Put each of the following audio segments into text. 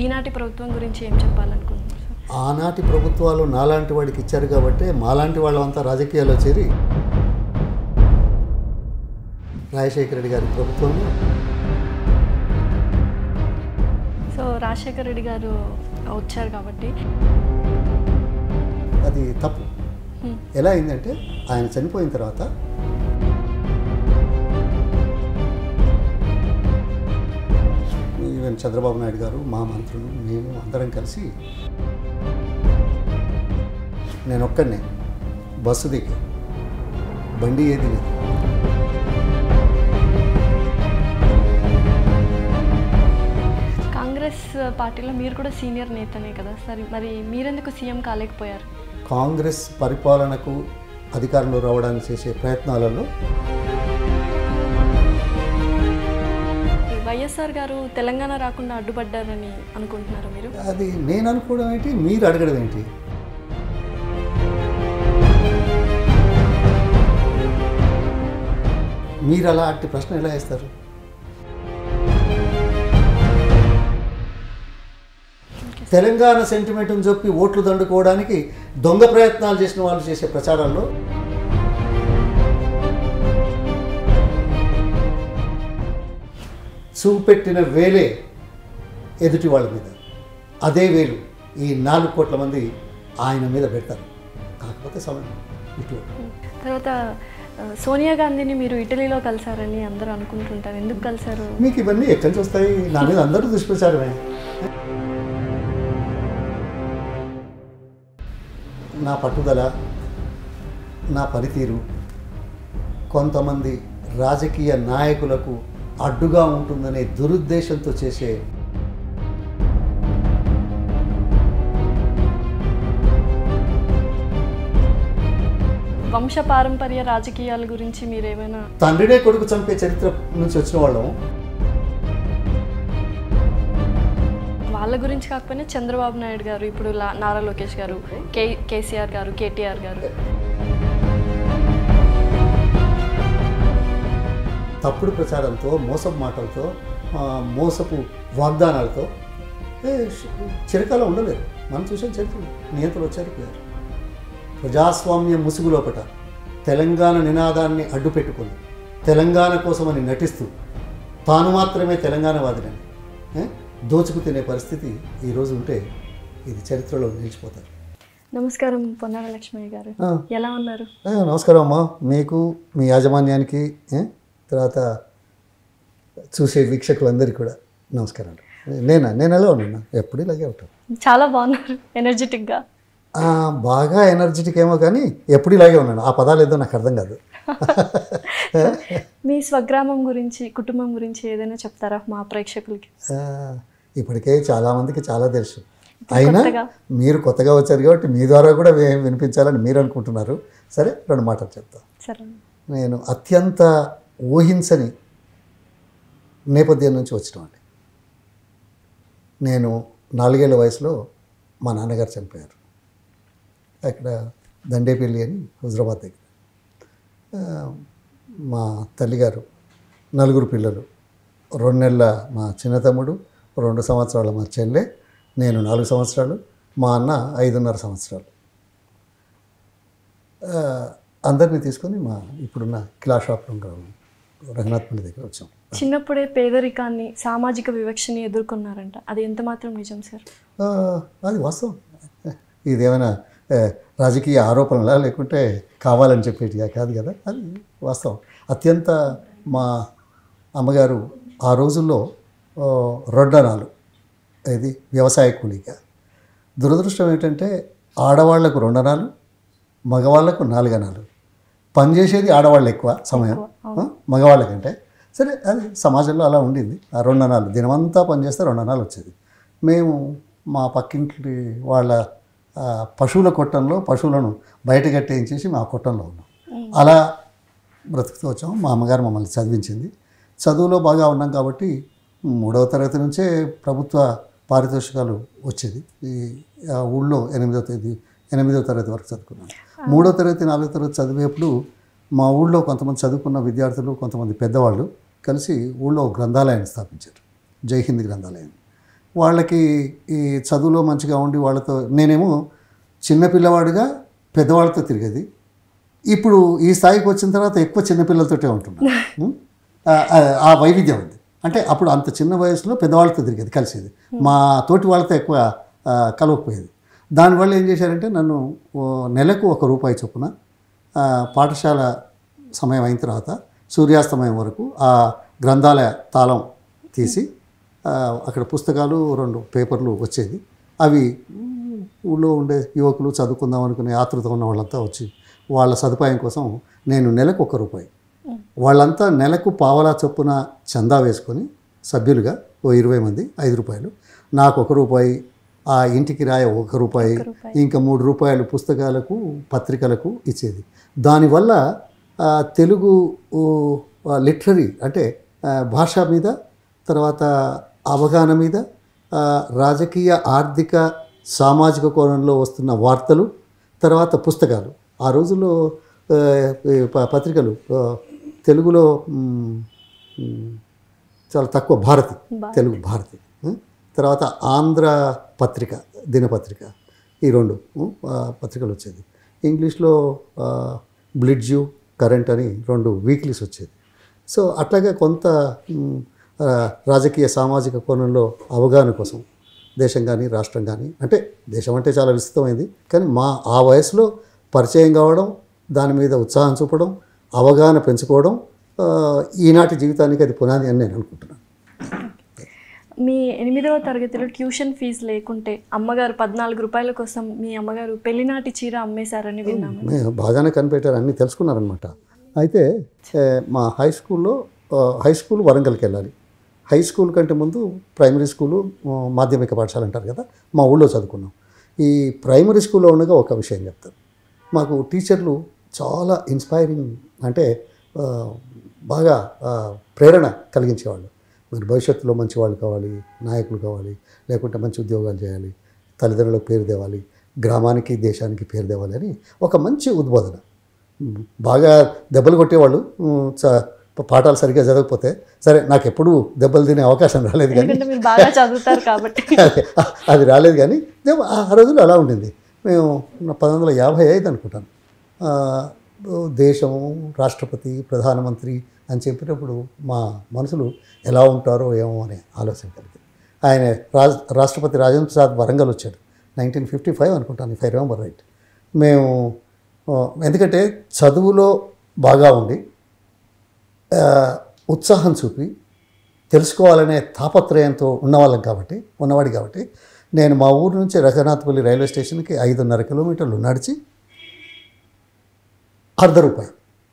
ఈనాటి ప్రభుత్వం గురించి ఏం చెప్పాలనుకుంటున్నారు సార్ ఆనాటి ప్రభుత్వాలు నాలాంటి వాడికి ఇచ్చారు కాబట్టి మాలాంటి వాళ్ళంతా రాజకీయాల్లో చేరి రాజశేఖర రెడ్డి గారి ప్రభుత్వంలో సో రాజశేఖర రెడ్డి గారు వచ్చారు కాబట్టి అది తప్పు హ్మ్. ఎలా అయిందంటే ఆయన చనిపోయిన తర్వాత ఈవెన్ చంద్రబాబు నాయుడు గారు మా మంత్రులు మేము అందరం కలిసి నేను ఒక్కడినే బస్సు దిగి బండి ఏది లేదు కాంగ్రెస్ పార్టీలో మీరు కూడా సీనియర్ నేతనే కదా సార్ మరి మీరెందుకు సీఎం కాలేకపోయారు కాంగ్రెస్ పరిపాలనకు అధికారంలో రావడానికి చేసే ప్రయత్నాలలో ఈ వైఎస్ఆర్ గారు తెలంగాణ రాకుండా అడ్డుపడ్డారని అనుకుంటున్నారా మీరు అది నేను అనుకోవడం ఏంటి మీరు అడగడం ఏంటి మీరు అలాంటి ప్రశ్న ఎలా వేస్తారు తెలంగాణ సెంటిమెంట్ని చెప్పి ఓట్లు దండుకోవడానికి దొంగ ప్రయత్నాలు చేసిన వాళ్ళు చేసే ప్రచారాల్లో చూపెట్టిన వేలే ఎదుటి వాళ్ళ మీద అదే వేలు ఈ నాలుగు కోట్ల మంది ఆయన మీద పెడతారు కాకపోతే సమయం ఇటు తర్వాత ఆ, సోనియా గాంధీని మీరు ఇటలీలో కలిసారని అందరూ అనుకుంటుంటారు ఎందుకు కలిసారు మీకు ఇవన్నీ ఎక్కడి నుంచి వస్తాయి నా మీద అందరూ దుష్ప్రచారమే నా పట్టుదల నా పనితీరు కొంతమంది రాజకీయ నాయకులకు అడ్డుగా ఉంటుందనే దురుద్దేశంతో చేసే వంశ పారంపర్య రాజకీయాల గురించి మీరు ఏమైనా తండ్రినే కొడుకు చంపే చరిత్ర నుంచి వచ్చిన వాళ్ళం వాళ్ళ గురించి కాకపోయినా చంద్రబాబు నాయుడు గారు ఇప్పుడు లా- నారా లోకేష్ గారు కే కేసీఆర్ గారు కేటీఆర్ గారు తప్పుడు ప్రచారంతో మోసపు మాటలతో ఆ, మోసపు వాగ్దానాలతో ఏ, చిరకాలం ఉండలేదు మనం చూసాం చరిత్ర నియంత్రణ వచ్చారు పోయారు ప్రజాస్వామ్య ముసుగు లోపట తెలంగాణ నినాదాన్ని అడ్డుపెట్టుకొని తెలంగాణ కోసమని నటిస్తూ తాను మాత్రమే తెలంగాణవాదినని ఏ, దోచుకు తినే పరిస్థితి ఈరోజు ఉంటే ఇది చరిత్రలో నిలిచిపోతారు నమస్కారం పొన్నాల లక్ష్మయ్య గారు ఆ. ఎలా ఉన్నారు ఆ, నమస్కారం అమ్మా మీకు మీ యాజమాన్యానికి ఏ, తర్వాత చూసే వీక్షకులందరికీ కూడా నమస్కారాలు నేనా నేను ఎలా ఉన్నా ఎప్పుడు ఇలాగే ఉంటాను చాలా బాగున్నారు ఎనర్జెటిక్గా ఆ, బాగా ఎనర్జెటిక్ ఏమో కానీ ఎప్పుడు ఇలాగే ఉన్నాను ఆ పదాలు ఏదో నాకు అర్థం కాదు మీ స్వగ్రామం గురించి కుటుంబం గురించి ఏదైనా చెప్తారా మా ప్రేక్షకులకి ఆ, ఇప్పటికే చాలామందికి చాలా తెలుసు అయినా కొత్తగా. మీరు కొత్తగా వచ్చారు కాబట్టి మీ ద్వారా కూడా వి- వినిపించాలని మీరు అనుకుంటున్నారు సరే రెండు మాటలు చెప్తాను సరే నేను అత్యంత ఊహించని నేపథ్యం నుంచి వచ్చినామండి నేను నాలుగేళ్ల వయసులో మా నాన్నగారు చనిపోయారు అక్కడ దండేపల్లి అని హుజరాబాద్ దగ్గర ఆ, మా తల్లిగారు నలుగురు పిల్లలు రెండు నెలల మా చిన్న తమ్ముడు రెండు సంవత్సరాల మా చెల్లె నేను నాలుగు సంవత్సరాలు మా అన్న ఐదున్నర సంవత్సరాలు ఆ, అందరినీ తీసుకొని మా ఇప్పుడున్న కిలా షాప్లో రంగనాథ్పల్లి దగ్గర వచ్చాం చిన్నప్పుడే పేదరికాన్ని సామాజిక వివక్షని ఎదుర్కొన్నారంట అది ఎంత మాత్రం నిజం సార్ ఆ, అది వాస్తవం ఇదేమైనా ఆ, రాజకీయ ఆరోపణలా లేకుంటే కావాలని చెప్పేటిగా కాదు కదా అది వాస్తవం అత్యంత మా అమ్మగారు ఆ రోజుల్లో ఆ, రొడ్డనాలు ఇది వ్యవసాయ కూలీగా దురదృష్టం ఏంటంటే ఆడవాళ్లకు రెండనాలు మగవాళ్లకు నాలుగనాలు పనిచేసేది ఆడవాళ్ళు ఎక్కువ సమయం ఆ, మగవాళ్ళకంటే సరే అది సమాజంలో అలా ఉండింది ఆ రెండనాలు దినమంతా పనిచేస్తే రెండనాలు వచ్చేది మేము మా పక్కింటి వాళ్ళ ఆ, పశువుల కొట్టంలో పశువులను బయట కట్టేయించేసి మా కొట్టంలో ఉన్నాం అలా బ్రతుకుతూ వచ్చాం మా అమ్మగారు మమ్మల్ని చదివించింది చదువులో బాగా ఉన్నాం కాబట్టి మూడవ తరగతి నుంచే ప్రభుత్వ పారితోషికాలు వచ్చేది ఈ ఆ ఊళ్ళో ఎనిమిదవ తేదీ ఎనిమిదవ తరగతి వరకు చదువుకున్నాను మూడో తరగతి నాలుగో తరగతి చదివేప్పుడు మా ఊళ్ళో కొంతమంది చదువుకున్న విద్యార్థులు కొంతమంది పెద్దవాళ్ళు కలిసి ఊళ్ళో ఒక గ్రంథాలయాన్ని స్థాపించారు జై హింద్ గ్రంథాలయం వాళ్ళకి ఈ చదువులో మంచిగా ఉండి వాళ్ళతో నేనేమో చిన్నపిల్లవాడిగా పెద్దవాళ్ళతో తిరిగేది ఇప్పుడు ఈ స్థాయికి వచ్చిన తర్వాత ఎక్కువ చిన్నపిల్లలతోటే ఉంటున్నాను ఉం? ఆ- ఆ- ఆ వైవిధ్యం ఉంది అంటే అప్పుడు అంత చిన్న వయసులో పెద్దవాళ్ళతో తిరిగేది కలిసేది మా తోటి వాళ్ళతో ఎక్కువ ఆ, కలవకపోయేది దానివల్ల ఏం చేశారంటే నన్ను ఓ నెలకు ఒక రూపాయి చొప్పున ఆ, పాఠశాల సమయం అయిన తర్వాత సూర్యాస్తమయం వరకు ఆ గ్రంథాలయ తాళం తీసి ఆ, అక్కడ పుస్తకాలు రెండు పేపర్లు వచ్చేది అవి మ్, ఊళ్ళో ఉండే యువకులు చదువుకుందాం అనుకునే ఆతృత ఉన్న వాళ్ళంతా వచ్చి వాళ్ళ సదుపాయం కోసం నేను నెలకు ఒక రూపాయి వాళ్ళంతా నెలకు పావలా చొప్పున చందా వేసుకొని సభ్యులుగా ఓ ఇరవై మంది ఐదు రూపాయలు నాకు ఒక రూపాయి ఆ ఇంటికి రాయ ఒక రూపాయి ఇంకా మూడు రూపాయలు పుస్తకాలకు పత్రికలకు ఇచ్చేది దానివల్ల ఆ, తెలుగు లిటరరీ అంటే ఆ, భాష మీద తర్వాత అవగాహన మీద ఆ, రాజకీయ ఆర్థిక సామాజిక కోణంలో వస్తున్న వార్తలు తర్వాత పుస్తకాలు ఆ రోజుల్లో ఆ, ఈ ప- పత్రికలు ఆ, తెలుగులో మ్, మ్, చాలా తక్కువ భారతి తెలుగు భారతి ఉం? తర్వాత ఆంధ్ర పత్రిక దినపత్రిక ఈ రెండు ఉం? ఆ, పత్రికలు వచ్చేది ఇంగ్లీష్లో ఆ, బ్లిడ్జు కరెంట్ అని రెండు వీక్లీస్ వచ్చేది సో అట్లాగే కొంత మ్, ఆ, రాజకీయ సామాజిక కోణంలో అవగాహన కోసం దేశం కానీ రాష్ట్రం కానీ అంటే దేశం అంటే చాలా విస్తృతమైంది కానీ మా ఆ వయసులో పరిచయం కావడం దాని మీద ఉత్సాహం చూపడం అవగాహన పెంచుకోవడం ఆ, ఈనాటి జీవితానికి అది పునాది అని నేను అనుకుంటున్నాను మీ ఎనిమిదవ తరగతిలో ట్యూషన్ ఫీజు లేకుంటే అమ్మగారు పద్నాలుగు రూపాయల కోసం మీ అమ్మగారు పెళ్లినాటి చీర అమ్మేశారని విన్నాము మే- బాగానే కనిపెట్టారు అన్నీ తెలుసుకున్నారనమాట అయితే ఏ, మా హై స్కూల్లో ఆ, హై స్కూల్ వరంగల్కి వెళ్ళాలి హై స్కూల్ కంటే ముందు ప్రైమరీ స్కూలు ఆ, మాధ్యమిక పాఠశాల అంటారు కదా మా ఊళ్ళో చదువుకున్నాం ఈ ప్రైమరీ స్కూల్లో ఉండగా ఒక విషయం చెప్తాను మాకు టీచర్లు చాలా ఇన్స్పైరింగ్ అంటే ఆ, బాగా ఆ, ప్రేరణ కలిగించేవాళ్ళు మరి భవిష్యత్తులో మంచి వాళ్ళు కావాలి నాయకులు కావాలి లేకుంటే మంచి ఉద్యోగాలు చేయాలి తల్లిదండ్రులకు పేరు తేవాలి గ్రామానికి దేశానికి పేరు తేవాలి అని ఒక మంచి ఉద్బోధన ఉమ్, బాగా దెబ్బలు కొట్టేవాళ్ళు ఉమ్, చ- పాఠాలు సరిగ్గా చదవకపోతే సరే నాకు ఎప్పుడూ దెబ్బలు తినే అవకాశం రాలేదు కానీ ఎందుకంటే మీరు బాగా చదువుతారు కాబట్టి అది అది రాలేదు కానీ దేవ- ఆ రోజుల్లో అలా ఉండింది మేము పంతొమ్మిది వందల యాభై ఐదు అనుకుంటాను ఆ, దేశము రాష్ట్రపతి ప్రధానమంత్రి అని చెప్పినప్పుడు మా మనసులు ఎలా ఉంటారో ఏమో అనే ఆలోచన కలిగింది ఆయన రాజ్ రాష్ట్రపతి రాజేంద్ర ప్రసాద్ వరంగల్ వచ్చాడు నైన్టీన్ ఫిఫ్టీ ఫైవ్ అనుకుంటాను ఇఫ్ ఐ రిమెంబర్ రైట్ మేము ఆ, ఎందుకంటే చదువులో బాగా ఉండి ఆ, ఉత్సాహం చూపి తెలుసుకోవాలనే తాపత్రయంతో ఉన్నవాళ్ళం కాబట్టి ఉన్నవాడి కాబట్టి నేను మా ఊరు నుంచి రఘునాథపల్లి రైల్వే స్టేషన్కి ఐదున్నర కిలోమీటర్లు నడిచి అర్ధ రూపాయి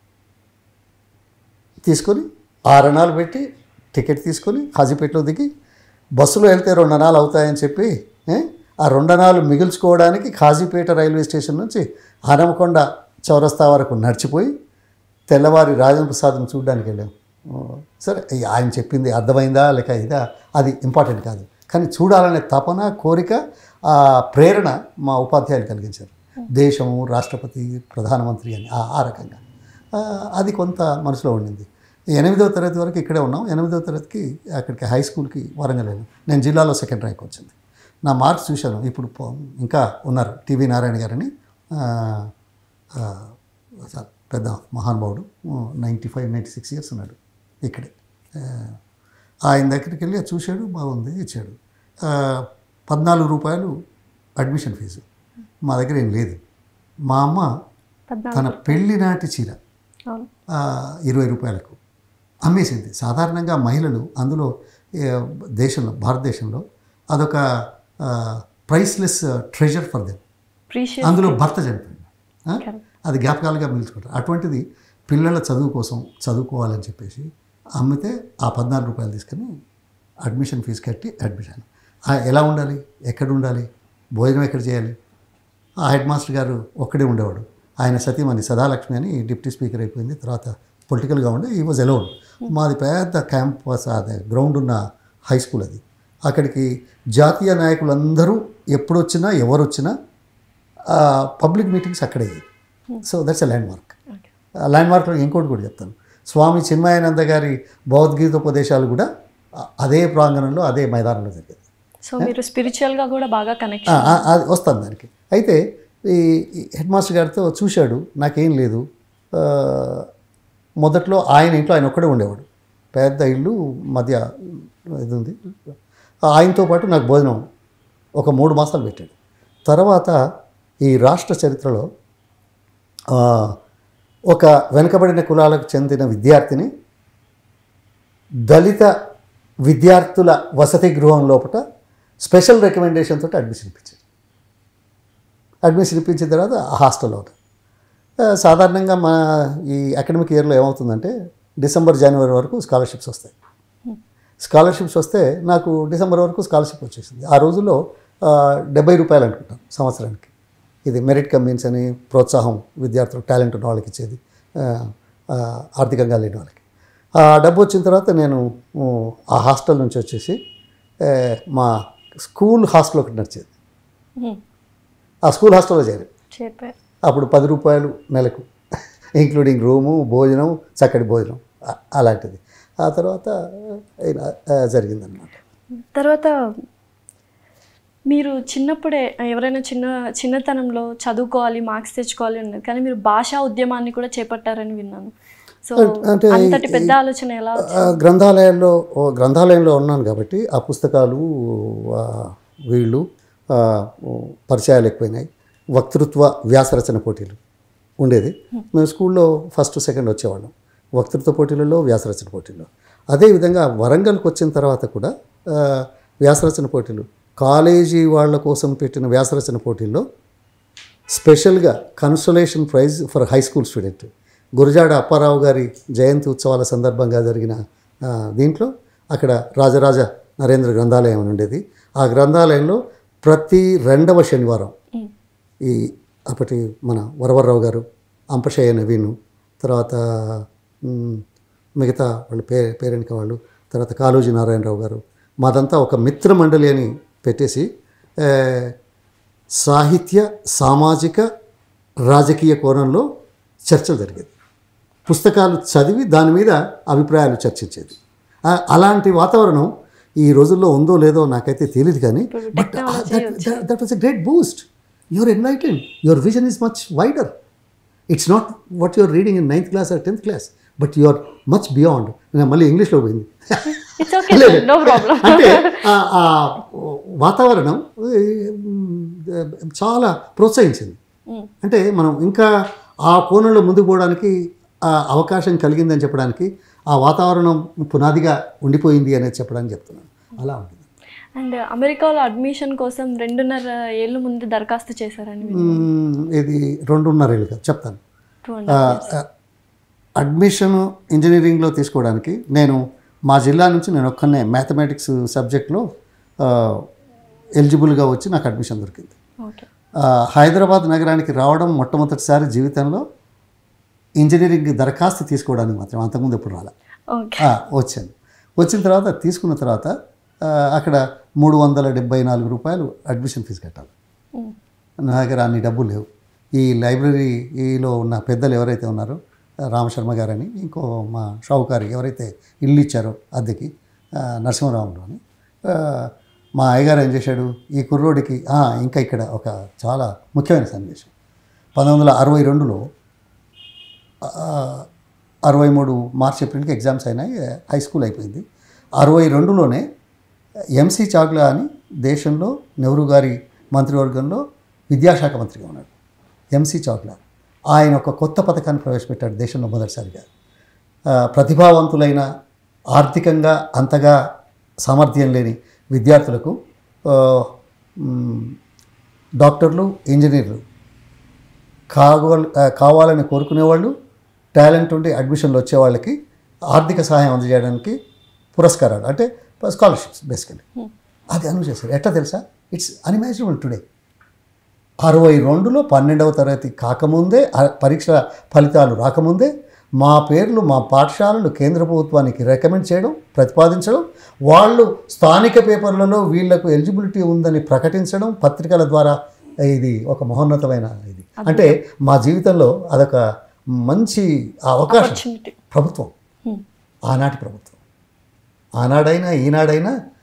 తీసుకొని ఆరణాలు పెట్టి టికెట్ తీసుకొని హాజీపేటలో దిగి బస్సులో వెళ్తే రెండు అనాలు అవుతాయని చెప్పి ఏ, ఆ రెండు అనాలు మిగుల్చుకోవడానికి కాజీపేట రైల్వే స్టేషన్ నుంచి హనమకొండ చౌరస్తా వరకు నడిచిపోయి తెల్లవారి రాజేంద్ర ప్రసాద్ని చూడడానికి వెళ్ళాం ఓ, సరే ఈ ఆయన చెప్పింది అర్థమైందా లేక ఇదా అది ఇంపార్టెంట్ కాదు కానీ చూడాలనే తపన కోరిక ఆ ప్రేరణ మా ఉపాధ్యాయులు కలిగించారు దేశము రాష్ట్రపతి ప్రధానమంత్రి అని ఆ ఆ రకంగా ఆ, అది కొంత మనసులో ఉండింది ఎనిమిదవ తరగతి వరకు ఇక్కడే ఉన్నాం ఎనిమిదవ తరగతికి అక్కడికి హై స్కూల్కి వరంగల్ వెళ్ళాను నేను జిల్లాలో సెకండ్ ర్యాంక్ వచ్చింది నా మార్క్స్ చూశాను ఇప్పుడు పో- ఇంకా ఉన్నారు టీవీ నారాయణ గారని ఆ, ఆ, సార్ పెద్ద మహానుభావుడు ninety five ninety six years ఉన్నాడు ఇక్కడే ఆ, ఆయన దగ్గరికి వెళ్ళి అది చూశాడు బాగుంది ఇచ్చాడు ఆ, పద్నాలుగు రూపాయలు అడ్మిషన్ ఫీజు మా దగ్గర ఏం లేదు మా అమ్మ పద్నాలుగు తన పెళ్లి నాటి చీర అవును ఆ, ఇరవై రూపాయలకు అమ్మేసింది సాధారణంగా మహిళలు అందులో ఏ, దేశంలో భారతదేశంలో అదొక priceless treasure for them precious అందులో భర్త చనిపోయింది ఆ? Correct. అది జ్ఞాపకాలుగా మిగుల్చుకుంటారు అటువంటిది పిల్లల చదువు కోసం చదువుకోవాలని చెప్పేసి అమ్మితే ఆ పద్నాలుగు రూపాయలు తీసుకొని అడ్మిషన్ ఫీజు కట్టి అడ్మిషన్ ఆ, ఎలా ఉండాలి ఎక్కడ ఉండాలి భోజనం ఎక్కడ చేయాలి ఆ హెడ్ మాస్టర్ గారు ఒక్కడే ఉండేవాడు ఆయన సతీమణి సదాలక్ష్మి అని డిప్యూటీ స్పీకర్ అయిపోయింది తర్వాత పొలిటికల్గా ఉండే ఈ వాజ్ ఎలోన్ మాది పెద్ద క్యాంపస్ అదే గ్రౌండ్ ఉన్న హై స్కూల్ అది అక్కడికి జాతీయ నాయకులందరూ ఎప్పుడు వచ్చినా ఎవరు వచ్చినా పబ్లిక్ మీటింగ్స్ అక్కడే so that's a landmark okay ఆ ల్యాండ్ మార్క్లో ఇంకోటి కూడా చెప్తాను స్వామి చిన్మయానంద గారి భగవద్గీత ఉపదేశాలు కూడా ఆ- అదే ప్రాంగణంలో అదే మైదానంలో జరిగేది సో మీరు స్పిరిచువల్గా కూడా బాగా ఆ, కనెక్షన్ ఆ, అది వస్తాను దానికి అయితే ఈ ఈ హెడ్ మాస్టర్ గారితో చూశాడు నాకేం లేదు ఆ, మొదట్లో ఆయన ఇంట్లో ఆయన ఒక్కడే ఉండేవాడు పెద్ద ఇల్లు మధ్య ఇది ఉంది ఆయనతో పాటు నాకు భోజనం ఒక మూడు మాసాలు పెట్టాడు తర్వాత ఈ రాష్ట్ర చరిత్రలో ఆ, ఒక వెనుకబడిన కులాలకు చెందిన విద్యార్థిని దళిత విద్యార్థుల వసతి గృహం లోపల స్పెషల్ రికమెండేషన్ తోటి అడ్మిషన్ ఇప్పించారు అడ్మిషన్ ఇప్పించిన తర్వాత హాస్టల్లో ఉంటారు ఆ, సాధారణంగా మన ఈ అకాడమిక్ ఇయర్లో ఏమవుతుందంటే డిసెంబర్ జనవరి వరకు స్కాలర్షిప్స్ వస్తాయి స్కాలర్షిప్స్ వస్తే నాకు డిసెంబర్ వరకు స్కాలర్షిప్ వచ్చేసింది ఆ రోజుల్లో ఆ, డెబ్బై రూపాయలు అనుకుంటాం సంవత్సరానికి ఇది మెరిట్ కమ్మీన్స్ అని ప్రోత్సాహం విద్యార్థులు టాలెంట్ ఉన్న వాళ్ళకి ఇచ్చేది ఆ, ఆ, ఆర్థికంగా లేని వాళ్ళకి ఆ డబ్బు వచ్చిన తర్వాత నేను ఊ, ఆ హాస్టల్ నుంచి వచ్చేసి ఏ, మా స్కూల్ హాస్టల్ ఒకటి నడిచేది ఆ స్కూల్ హాస్టల్లో చేరాను చెప్పారు అప్పుడు పది రూపాయలు నెలకు ఇంక్లూడింగ్ రూము భోజనం చక్కటి భోజనం అ- అలాంటిది ఆ తర్వాత ఇలా, ఆ, జరిగిందనమాట తర్వాత మీరు చిన్నప్పుడే ఎవరైనా చిన్న చిన్నతనంలో చదువుకోవాలి మార్క్స్ తెచ్చుకోవాలి అన్నారు కానీ మీరు భాషా ఉద్యమాన్ని కూడా చేపట్టారని విన్నాను సో అంటే అంతటి పెద్ద ఆలోచన ఎలా ఆ, గ్రంథాలయాల్లో ఓ గ్రంథాలయంలో ఉన్నాను కాబట్టి ఆ పుస్తకాలు ఆ, వీళ్ళు ఆ, ఓ, పరిచయాలు ఎక్కువైనాయి వక్తృత్వ వ్యాసరచన పోటీలు ఉండేది మేము స్కూల్లో ఫస్ట్ సెకండ్ వచ్చేవాళ్ళం వక్తృత్వ పోటీలలో వ్యాసరచన పోటీల్లో అదేవిధంగా వరంగల్కి వచ్చిన తర్వాత కూడా ఆ, వ్యాసరచన పోటీలు కాలేజీ వాళ్ళ కోసం పెట్టిన వ్యాసరచన పోటీల్లో స్పెషల్గా consolation prize for high school student Gurajada Apparao గారి జయంతి ఉత్సవాల సందర్భంగా జరిగిన ఆ, దీంట్లో అక్కడ రాజరాజ నరేంద్ర గ్రంథాలయం అని ఉండేది ఆ గ్రంథాలయంలో ప్రతి రెండవ శనివారం ఉమ్, ఈ అప్పటి మన వరవర్రావు గారు అంపశయ్య నవీను తర్వాత మ్, మిగతా వాళ్ళ పే పేరెంట్క వాళ్ళు తర్వాత కాళోజీ నారాయణరావు గారు మాదంతా ఒక మిత్ర మండలి అని పెట్టేసి ఏ, సాహిత్య సామాజిక రాజకీయ కోణంలో చర్చలు జరిగేది పుస్తకాలు చదివి దాని మీద అభిప్రాయాలు చర్చించేది ఆ- అలాంటి వాతావరణం ఈ రోజుల్లో ఉందో లేదో నాకైతే తెలియదు కానీ but that was a great boost your enlighten your vision is much wider it's not what your reading in ninth class or tenth class but you are much beyond మళ్ళీ ఇంగ్లీష్లో పోయింది ఇట్స్ ఓకే నో ప్రాబ్లం అంటే ఆ- ఆ వాతావరణం ఏ, చాలా ప్రోత్సహించింది అంటే మనం ఇంకా ఆ కోణంలో ముందుకు పోవడానికి ఆ అవకాశం కలిగిందని చెప్పడానికి ఆ వాతావరణం పునాదిగా ఉండిపోయింది అనేది చెప్పడానికి చెప్తున్నాను అలా ఉంటుంది అండ్ అమెరికాలో అడ్మిషన్ కోసం రెండున్నర ఏళ్ళు ముందు దరఖాస్తు చేశారని మ్మ్, ఇది రెండున్నర ఏళ్ళు కాదు చెప్తాను టూ ఆ, ఆ, అడ్మిషన్ ఇంజనీరింగ్లో తీసుకోవడానికి నేను మా జిల్లా నుంచి నేను ఒక్కనే మ్యాథమెటిక్స్ సబ్జెక్ట్లో ఎలిజిబుల్గా వచ్చి నాకు అడ్మిషన్ దొరికింది ఓకే ఆ, హైదరాబాద్ నగరానికి రావడం మొట్టమొదటిసారి జీవితంలో ఇంజనీరింగ్ దరఖాస్తు తీసుకోవడానికి మాత్రం అంతకుముందు ఎప్పుడు రాలే ఓకే ఆ, వచ్చాను వచ్చిన తర్వాత తీసుకున్న తర్వాత ఆ, అక్కడ మూడు వందల డెబ్బై నాలుగు రూపాయలు అడ్మిషన్ ఫీజు కట్టాలి నా దగ్గర అన్ని డబ్బులు లేవు ఈ లైబ్రరీలో ఉన్న పెద్దలు ఎవరైతే ఉన్నారో రామశర్మ గారని ఇంకో మా షావుకారి ఎవరైతే ఇల్లు ఇచ్చారో అద్దెకి ఆ, నరసింహరావులో అని ఆ, మా అయ్యగారు ఏం చేశాడు ఈ కుర్రోడికి ఆ, ఇంకా ఇక్కడ ఒక చాలా ముఖ్యమైన సన్నివేశం పంతొమ్మిది వందల అరవై రెండులో అరవై మూడు మార్చ్ ఏప్రిల్కి ఎగ్జామ్స్ అయినాయి హై స్కూల్ అయిపోయింది అరవై రెండులోనే ఎంసీ చాగ్లా అని దేశంలో నెహ్రూ గారి మంత్రివర్గంలో విద్యాశాఖ మంత్రిగా ఉన్నాడు ఎంసీ చాగ్లా ఆయన ఒక కొత్త పథకాన్ని ప్రవేశపెట్టాడు దేశంలో మొదటిసారిగా ఆ, ప్రతిభావంతులైన ఆర్థికంగా అంతగా సామర్థ్యం లేని విద్యార్థులకు ఆ, మ్, డాక్టర్లు ఇంజనీర్లు కావాల కావాలని కోరుకునేవాళ్ళు టాలెంట్ ఉండి అడ్మిషన్లు వచ్చే వాళ్ళకి ఆర్థిక సహాయం అందజేయడానికి పురస్కారాలు అంటే స్కాలర్షిప్స్ బేసికలీ అది అనౌన్స్ చేశారు ఎట్లా తెలుసా ఇట్స్ అన్ఇమాజినబుల్ టుడే అరవై రెండులో పన్నెండవ తరగతి కాకముందే ఆ పరీక్ష ఫలితాలు రాకముందే మా పేర్లు మా పాఠశాలలు కేంద్ర ప్రభుత్వానికి రికమెండ్ చేయడం ప్రతిపాదించడం వాళ్ళు స్థానిక పేపర్లలో వీళ్లకు ఎలిజిబిలిటీ ఉందని ప్రకటించడం పత్రికల ద్వారా ఇది ఒక మహోన్నతమైన ఇది అంటే మా జీవితంలో అదొక మంచి అవకాశం ఆపర్చునిటీ ప్రభుత్వం ఆనాటి ప్రభుత్వం ఆనాడైనా ఈనాడైనా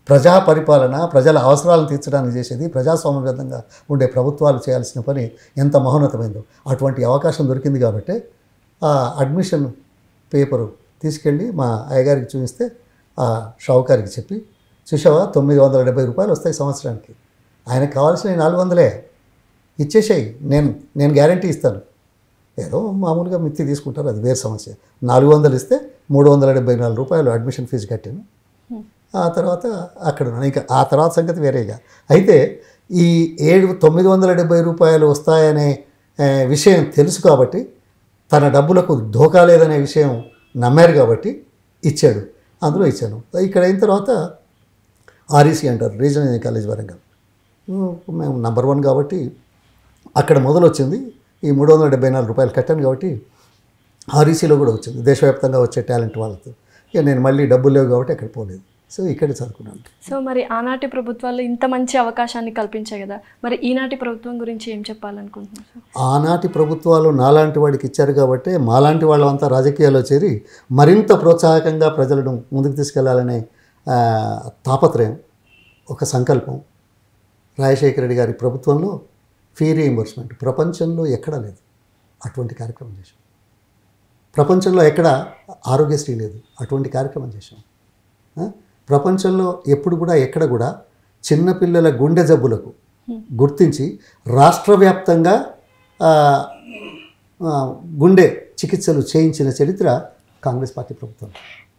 ప్రజా పరిపాలన ప్రజల అవసరాలను తీర్చడానికి చేసేది ప్రజాస్వామ్యబద్ధంగా ఉండే ప్రభుత్వాలు చేయాల్సిన పని ఎంత మహోన్నతమైందో అటువంటి అవకాశం దొరికింది కాబట్టి ఆ అడ్మిషన్ పేపరు తీసుకెళ్ళి మా అయ్యగారికి చూపిస్తే ఆ షావుకారికి చెప్పి చూసావా తొమ్మిది వందల డెబ్బై రూపాయలు వస్తాయి సంవత్సరానికి ఆయనకు కావాల్సిన నాలుగు వందలే ఇచ్చేసేయి నేను నేను గ్యారంటీ ఇస్తాను ఏదో మామూలుగా మిత్తి తీసుకుంటారు అది వేరే సమస్య నాలుగు వందలు ఇస్తే మూడు వందల డెబ్బై నాలుగు రూపాయలు అడ్మిషన్ ఫీజు కట్టాను ఆ తర్వాత అక్కడ ఉన్నాను. ఇంకా ఆ తర్వాత సంగతి వేరేగా అయితే ఈ ఏడు తొమ్మిది వందల డెబ్బై రూపాయలు వస్తాయనే ఆ, విషయం తెలుసు కాబట్టి తన డబ్బులకు ధోకా లేదనే విషయం నమ్మారు కాబట్టి ఇచ్చాడు అందులో ఇచ్చాను ఇక్కడ అయిన తర్వాత ఆర్ఈసీ అంటారు regional engineering college Warangal um, మేము నంబర్ వన్ కాబట్టి అక్కడ మొదలు వచ్చింది ఈ మూడు వందల డెబ్బై నాలుగు రూపాయలు కట్టాను కాబట్టి ఆర్ఈసీలో కూడా వచ్చింది దేశవ్యాప్తంగా వచ్చే టాలెంట్ వాళ్ళతో ఇక నేను మళ్ళీ డబ్బులు లేవు కాబట్టి అక్కడ పోలేదు సో ఇక్కడే చదువుకున్నాను సో మరి ఆనాటి ప్రభుత్వాలు ఇంత మంచి అవకాశాన్ని కల్పించాయి కదా మరి ఈనాటి ప్రభుత్వం గురించి ఏం చెప్పాలనుకుంటున్నారు సార్ ఆనాటి ప్రభుత్వాలు నాలాంటి వాడికి ఇచ్చారు కాబట్టి మాలాంటి వాళ్ళంతా రాజకీయాల్లో చేరి మరింత ప్రోత్సాహకంగా ప్రజలను ముందుకు తీసుకెళ్లాలనే ఆ, తాపత్రయం ఒక సంకల్పం రాజశేఖర రెడ్డి గారి ప్రభుత్వంలో ఫీ రీఎంబర్స్మెంట్ ప్రపంచంలో ఎక్కడా లేదు అటువంటి కార్యక్రమం చేశాం ప్రపంచంలో ఎక్కడ ఆరోగ్యశ్రీ లేదు అటువంటి కార్యక్రమం చేశాం ఆ? ప్రపంచంలో ఎప్పుడు కూడా ఎక్కడ కూడా చిన్నపిల్లల గుండె జబ్బులకు గుర్తించి రాష్ట్ర వ్యాప్తంగా ఆ, ఆ, గుండె చికిత్సలు చేయించిన చరిత్ర కాంగ్రెస్ పార్టీ ప్రభుత్వం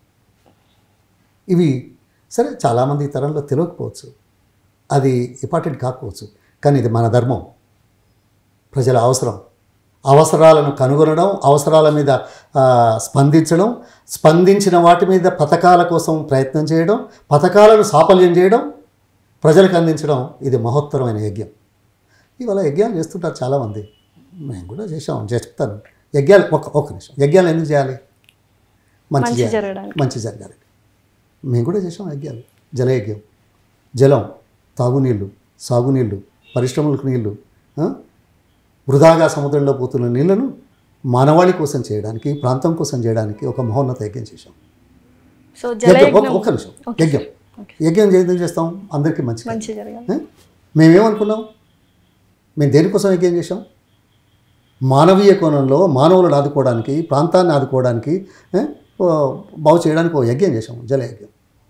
ఇవి సరే చాలామంది ఈ తరంలో తెలియకపోవచ్చు అది ఇంపార్టెంట్ కాకపోవచ్చు కానీ ఇది మన ధర్మం ప్రజల అవసరం అవసరాలను కనుగొనడం అవసరాల మీద ఆ, స్పందించడం స్పందించిన వాటి మీద పథకాల కోసం ప్రయత్నం చేయడం పథకాలను సాఫల్యం చేయడం ప్రజలకు అందించడం ఇది మహోత్తరమైన యజ్ఞం ఇవాళ యజ్ఞాలు చేస్తుంటారు చాలామంది మేము కూడా చేసాం చెప్తాను యజ్ఞాలు ఒక ఒక నిమిషం యజ్ఞాలు ఎందుకు చేయాలి మంచి మంచి చేయాలి జరగడానికి. మంచి జరగాలి మేము కూడా చేసాం యజ్ఞాలు జలయజ్ఞం జలం తాగునీళ్ళు సాగునీళ్ళు పరిశ్రమలకు నీళ్ళు ఆ? వృధాగా సముద్రంలో పోతున్న నీళ్లను మానవాళి కోసం చేయడానికి ప్రాంతం కోసం చేయడానికి ఒక మహోన్నత యజ్ఞం చేశాం సో యజ్ఞం ఒక- జలయజ్ఞం ఒక్క నిమిషం యజ్ఞం యజ్ఞం ఎందుకు చేస్తాం అందరికీ మంచి మంచి జరగాలి ఏ? మేమేమనుకున్నాం మేము దేనికోసం యజ్ఞం చేశాం మానవీయ కోణంలో మానవులను ఆదుకోవడానికి ప్రాంతాన్ని ఆదుకోవడానికి ఏ? ఓ, బాగు చేయడానికి ఒక యజ్ఞం చేశాం జలయజ్ఞం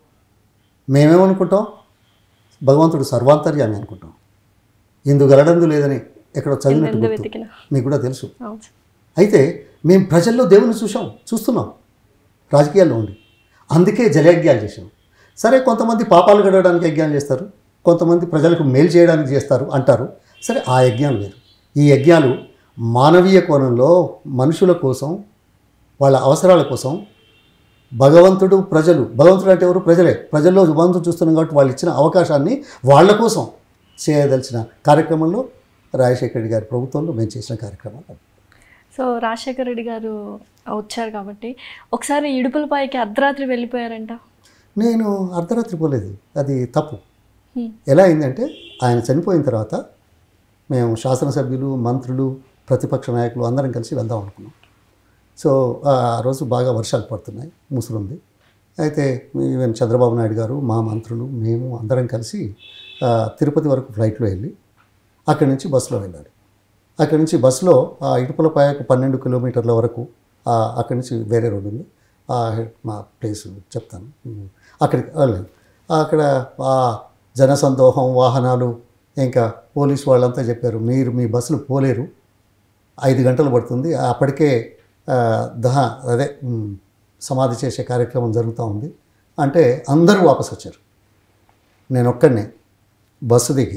మేమేమనుకుంటాం భగవంతుడు సర్వాంతర్యాన్ని అనుకుంటాం ఇందు గలడందు లేదని ఎక్కడో చదివినట్టు ఎంత గుర్తు. వెతికినా మీకు కూడా తెలుసు అవును సార్. అయితే మేము ప్రజల్లో దేవుని చూసాం చూస్తున్నాం రాజకీయాల్లో ఉండి అందుకే జలయజ్ఞాలు చేసాం సరే కొంతమంది పాపాలు గడవడానికి యజ్ఞాలు చేస్తారు కొంతమంది ప్రజలకు మేలు చేయడానికి చేస్తారు అంటారు సరే ఆ యజ్ఞాలు వేరు ఈ యజ్ఞాలు మానవీయ కోణంలో మనుషుల కోసం వాళ్ళ అవసరాల కోసం భగవంతుడు ప్రజలు భగవంతుడు అంటే ఎవరు ప్రజలే ప్రజల్లో భగవంతుడు చూస్తున్నాం కాబట్టి వాళ్ళు ఇచ్చిన అవకాశాన్ని వాళ్ళ కోసం చేయదలిచిన కార్యక్రమంలో రాజశేఖర రెడ్డి గారి ప్రభుత్వంలో మేము చేసిన కార్యక్రమాలు సో రాజశేఖర రెడ్డి గారు వచ్చారు కాబట్టి ఒకసారి ఇడుపులపాయకి అర్ధరాత్రి వెళ్ళిపోయారంట నేను అర్ధరాత్రి పోలేదు అది తప్పు హ్మ్. ఎలా అయిందంటే ఆయన చనిపోయిన తర్వాత మేము శాసనసభ్యులు మంత్రులు ప్రతిపక్ష నాయకులు అందరం కలిసి వెళ్దాం అనుకున్నాం సో ఆ రోజు బాగా వర్షాలు పడుతున్నాయి ముసురుంది అయితే ఈవెన్ చంద్రబాబు నాయుడు గారు మా మంత్రులు మేము అందరం కలిసి ఆ, తిరుపతి వరకు ఫ్లైట్లో వెళ్ళి అక్కడి నుంచి బస్సులో వెళ్ళాలి అక్కడి నుంచి బస్సులో ఆ ఇటుపలపాయకు పన్నెండు కిలోమీటర్ల వరకు ఆ, అక్కడి నుంచి వేరే రోడ్డు ఉంది ఆ హెడ్- మా ప్లేస్ చెప్తాను ఉమ్, అక్కడికి వెళ్ళాను అక్కడ ఆ జనసందోహం వాహనాలు ఇంకా పోలీస్ వాళ్ళంతా చెప్పారు మీరు మీ బస్సులు పోలేరు ఐదు గంటలు పడుతుంది అప్పటికే ఆ, దహ అదే ఉమ్, సమాధి చేసే కార్యక్రమం జరుగుతూ ఉంది అంటే అందరూ వాపస్ వచ్చారు నేను ఒక్కడనే బస్సు దిగి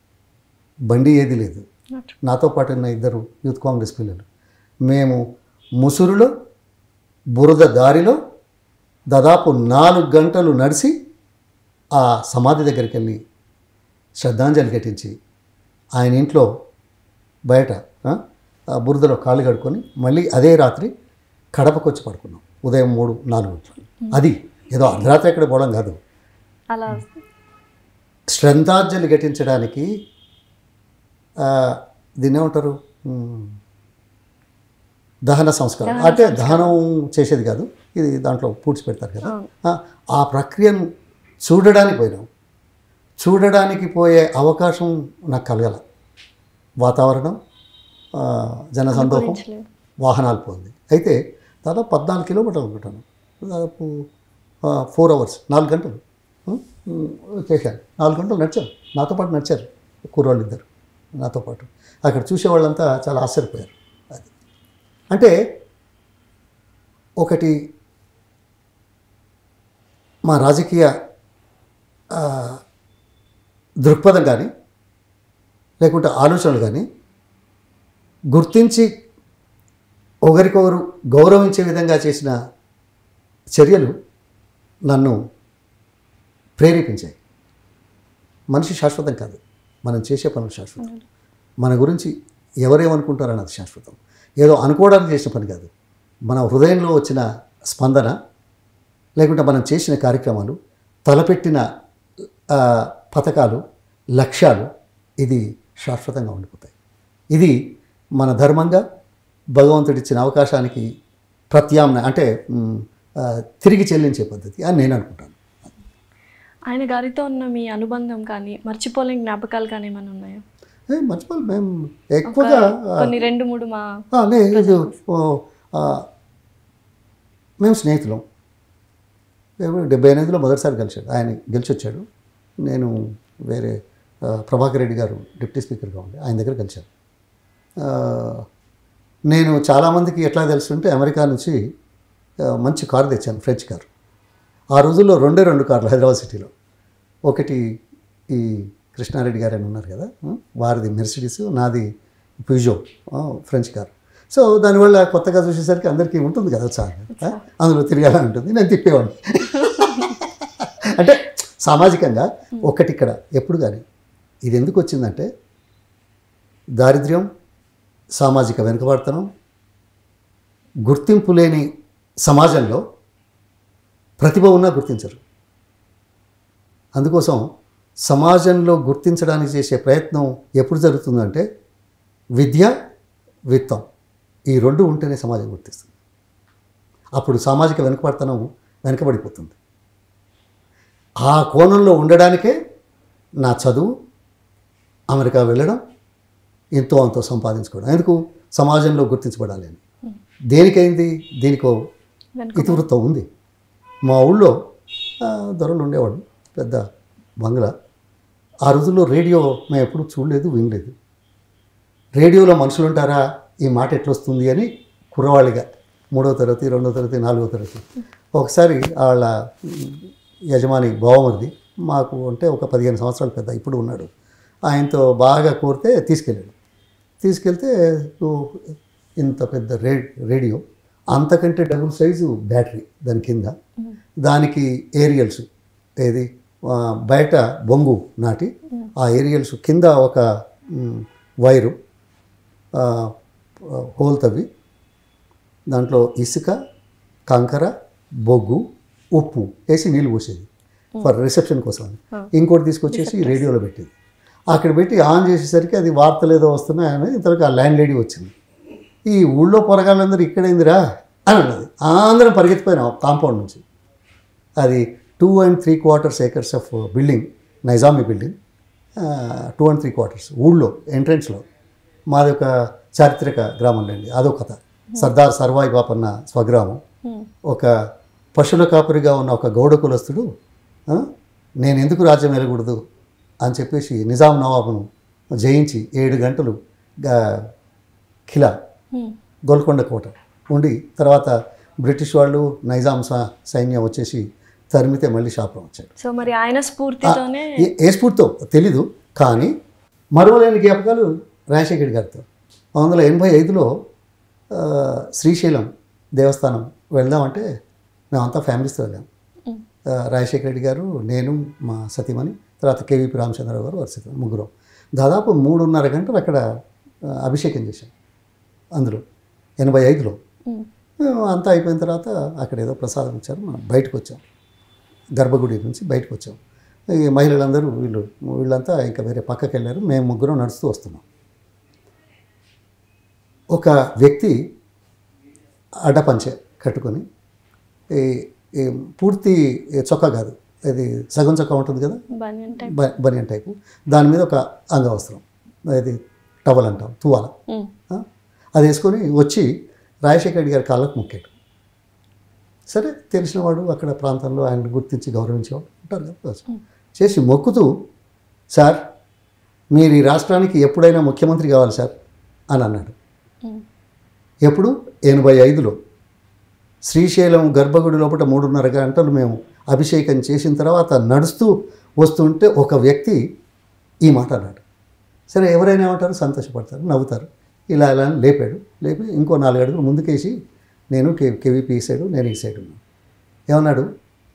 బండి ఏది లేదు నాతో పాటు ఉన్న ఇద్దరు యూత్ కాంగ్రెస్ పిల్లలు మేము ముసురులో బురద దారిలో దాదాపు నాలుగు గంటలు నడిచి ఆ సమాధి దగ్గరికి వెళ్ళి శ్రద్ధాంజలి ఘటించి ఆయన ఇంట్లో బయట ఆ, ఆ బురదలో కాళ్ళు కడుక్కొని మళ్ళీ అదే రాత్రి కడపకు వచ్చి పడుకున్నాం ఉదయం మూడు నాలుగు గంటలు అది ఏదో అర్ధరాత్రి ఎక్కడ పోవడం కాదు అలా శ్రద్ధాంజలి ఘటించడానికి ఆ, దీన్ని ఏమంటారు ఉమ్, దహన సంస్కారం అంటే దహనం చేసేది కాదు ఇది దాంట్లో పూడ్చి పెడతారు కదా అవును. ఆ, ఆ ప్రక్రియను చూడడానికి పోయినాం చూడడానికి పోయే అవకాశం నాకు కలగల వాతావరణం ఆ, జనసందోహం అనుకూలించలేదు. వాహనాలు పోయింది అయితే దాదాపు పద్నాలుగు కిలోమీటర్లు అనుకుంటాను దాదాపు ఫోర్ అవర్స్ నాలుగు గంటలు ఉం, ఉం, చేశాను నాలుగు గంటలు నడిచాను నాతో పాటు నడిచారు కుర్రాళ్ళు ఇద్దరు నాతో పాటు అక్కడ చూసేవాళ్ళంతా చాలా ఆశ్చర్యపోయారు అది అంటే ఒకటి మా రాజకీయ ఆ, దృక్పథం కానీ లేకుంటే ఆలోచనలు కానీ గుర్తించి ఒకరికొకరు గౌరవించే విధంగా చేసిన చర్యలు నన్ను ప్రేరేపించాయి మనిషి శాశ్వతం కాదు మనం చేసే పనులు శాశ్వతం మన గురించి ఎవరేమనుకుంటారని అది శాశ్వతం ఏదో అనుకోవడానికి చేసిన పని కాదు మన హృదయంలో వచ్చిన స్పందన లేకుంటే మనం చేసిన కార్యక్రమాలు తలపెట్టిన ఆ, పథకాలు లక్ష్యాలు ఇది శాశ్వతంగా ఉండిపోతాయి ఇది మన ధర్మంగా భగవంతుడిచ్చిన అవకాశానికి ప్రత్యామ్నాయ అంటే మ్, ఆ, తిరిగి చెల్లించే పద్ధతి అని నేను అనుకుంటాను ఆయన గారితో ఉన్న మీ అనుబంధం కానీ మర్చిపోలేని జ్ఞాపకాలు కానీ ఏమైనా ఉన్నాయా ఏ, మర్చిపోవాలి మేము ఎక్కువగా ఆ, కొన్ని రెండు మూడు మా ఆ, లేదు ఓ, ఆ, మేము స్నేహితులం మేము డెబ్బై ఎనిమిదిలో మొదటిసారి కలిశాడు ఆయన గెలిచి వచ్చాడు నేను వేరే ఆ, ప్రభాకర్ రెడ్డి గారు డిప్యూటీ స్పీకర్గా ఉండే ఆయన దగ్గర కలిశాను ఆ, నేను చాలామందికి ఎట్లా తెలుసుంటే అమెరికా నుంచి ఆ, మంచి కారు తెచ్చాను ఫ్రెంచ్ కారు ఆ రోజుల్లో రెండే రెండు కార్లు హైదరాబాద్ సిటీలో ఒకటి ఈ కృష్ణారెడ్డి గారు అని ఉన్నారు కదా ఆ, వారిది మెర్సిడీస్ నాది పిజో ఆ, ఫ్రెంచ్ కార్ సో దానివల్ల కొత్తగా చూసేసరికి అందరికీ ఉంటుంది కదా సార్ అందులో తిరగాలని ఉంటుంది నేను తిప్పేవాడిని అంటే సామాజికంగా ఒకటి ఇక్కడ ఎప్పుడు కానీ ఇది ఎందుకు వచ్చిందంటే దారిద్ర్యం సామాజిక వెనుకబడతనం గుర్తింపు లేని సమాజంలో ప్రతిభ ఉన్నా గుర్తించరు అందుకోసం సమాజంలో గుర్తించడానికి చేసే ప్రయత్నం ఎప్పుడు జరుగుతుందంటే విద్య విత్తం ఈ రెండు ఉంటేనే సమాజం గుర్తిస్తుంది అప్పుడు సామాజిక వెనుకబడతనం వెనుకబడిపోతుంది ఆ కోణంలో ఉండడానికే నా చదువు అమెరికా వెళ్ళడం ఎంతో అంతో సంపాదించుకోవడం ఎందుకు సమాజంలో గుర్తించబడాలి అని దేనికైంది దీనికో వెనుక ఇతివృత్తం ఉంది మా ఊళ్ళో ఆ, దొరలు ఉండేవాడు పెద్ద బంగ్లా ఆ రోజుల్లో రేడియో మేము ఎప్పుడు చూడలేదు వినలేదు రేడియోలో మనుషులు ఉంటారా ఈ మాట ఎట్లొస్తుంది అని కుర్రవాళ్ళిగా మూడో తరగతి రెండో తరగతి నాలుగో తరగతి ఒకసారి వాళ్ళ ఉమ్, యజమాని బావమరిది మాకు అంటే ఒక పదిహేను సంవత్సరాలు పెద్ద ఇప్పుడు ఉన్నాడు ఆయనతో బాగా కోరితే తీసుకెళ్ళాడు తీసుకెళ్తే ఓ, ఇంత పెద్ద రే రేడియో అంతకంటే డబుల్ సైజు బ్యాటరీ దాని కింద దానికి ఏరియల్స్ ఏది ఆ, బయట బొంగు నాటి ఆ ఏరియల్స్ కింద ఒక మ్, వైరు ఆ, హోల్ తవ్వి దాంట్లో ఇసుక కంకర బొగ్గు ఉప్పు వేసి నీళ్ళు పోసేది ఫర్ రిసెప్షన్ కోసం అని. ఇంకోటి తీసుకొచ్చేసి రేడియోలో పెట్టేది అక్కడ పెట్టి ఆన్ చేసేసరికి అది వార్తలు ఏదో వస్తున్నాయని ఇంతవరకు ఆ ల్యాండ్ లేడీ వచ్చింది ఈ ఊళ్ళో పొరగాళ్ళందరూ ఇక్కడైందిరా అని అన్నది అందరం పరిగెత్తిపోయినాం కాంపౌండ్ నుంచి అది two and three quarters acres of building Nizami building two and three quarters ఊళ్ళో ఎంట్రన్స్లో మాది ఒక చారిత్రక గ్రామం అండి అదో కథ సర్దార్ సర్వాయి బాపన్న స్వగ్రామం ఒక పశువుల కాపరిగా ఉన్న ఒక గౌడ కులస్తుడు ఆ, నేను ఎందుకు రాజ్యం వెళ్ళకూడదు అని చెప్పేసి నిజాం నవాబును జయించి ఏడు గంటలు గా- ఖిలా గోల్కొండ కోట ఉండి తర్వాత బ్రిటిష్ వాళ్ళు నైజాం స- సైన్యం వచ్చేసి తరిమితే మళ్ళీ షాపురం వచ్చాడు సో మరి ఆయన స్ఫూర్తితోనే ఏ ఏ స్ఫూర్తితో తెలీదు కానీ మరువలేని జ్ఞాపకాలు రాజశేఖర్ గారితో పంతొమ్మిది వందల ఎనభై ఐదులో ఆ, శ్రీశైలం దేవస్థానం వెళ్దామంటే మేమంతా ఫ్యామిలీస్తో వెళ్ళాం ఉమ్. ఆ, రాజశేఖర రెడ్డి గారు నేను మా సతీమణి తర్వాత కేవీపీ రామచంద్రరావు గారు వరుస ముగ్గురం దాదాపు మూడున్నర గంటలు అక్కడ ఆ, అభిషేకం చేశాం అందులో ఎనభై ఐదులో ఉమ్. మేము అంతా అయిపోయిన తర్వాత అక్కడ ఏదో ప్రసాదం ఇచ్చారు మనం బయటకు వచ్చాం గర్భగుడి నుంచి బయటకు వచ్చాం ఈ మహిళలందరూ వీళ్ళు వీళ్ళంతా ఇంకా వేరే పక్కకి వెళ్ళారు మేము ముగ్గురం నడుస్తూ వస్తున్నాం ఒక వ్యక్తి అడ్డపంచె కట్టుకొని ఈ ఈ పూర్తి చొక్కా కాదు ఇది సగం చక్క ఉంటుంది కదా బనియన్ టైప్ బ- బనియన్ టైపు దాని మీద ఒక అంగవస్త్రం అది టవల్ అంటాం తువాల ఉమ్. ఆ? అది వేసుకొని వచ్చి రాజశేఖర రెడ్డి గారి కాళ్ళకు మొక్కాడు సరే తెలిసినవాడు అక్కడ ప్రాంతంలో ఆయన గుర్తించి గౌరవించేవాడు ఉంటారు కదా చేసి మొక్కుతూ సార్ మీరు ఈ రాష్ట్రానికి ఎప్పుడైనా ముఖ్యమంత్రి కావాలి సార్ అని అన్నాడు ఉమ్. ఎప్పుడు ఎనభై ఐదులో శ్రీశైలం గర్భగుడి లోపల మూడున్నర గంటలు మేము అభిషేకం చేసిన తర్వాత నడుస్తూ వస్తుంటే ఒక వ్యక్తి ఈ మాట అన్నాడు సరే ఎవరైనా ఏమంటారు సంతోషపడతారు నవ్వుతారు ఇలా ఇలా అని లేపాడు లేపి ఇంకో నాలుగు అడుగులు ముందుకేసి నేను కే కేవీపీ ఈ సైడు నేను ఈ సైడు ఉన్నాను ఏమన్నాడు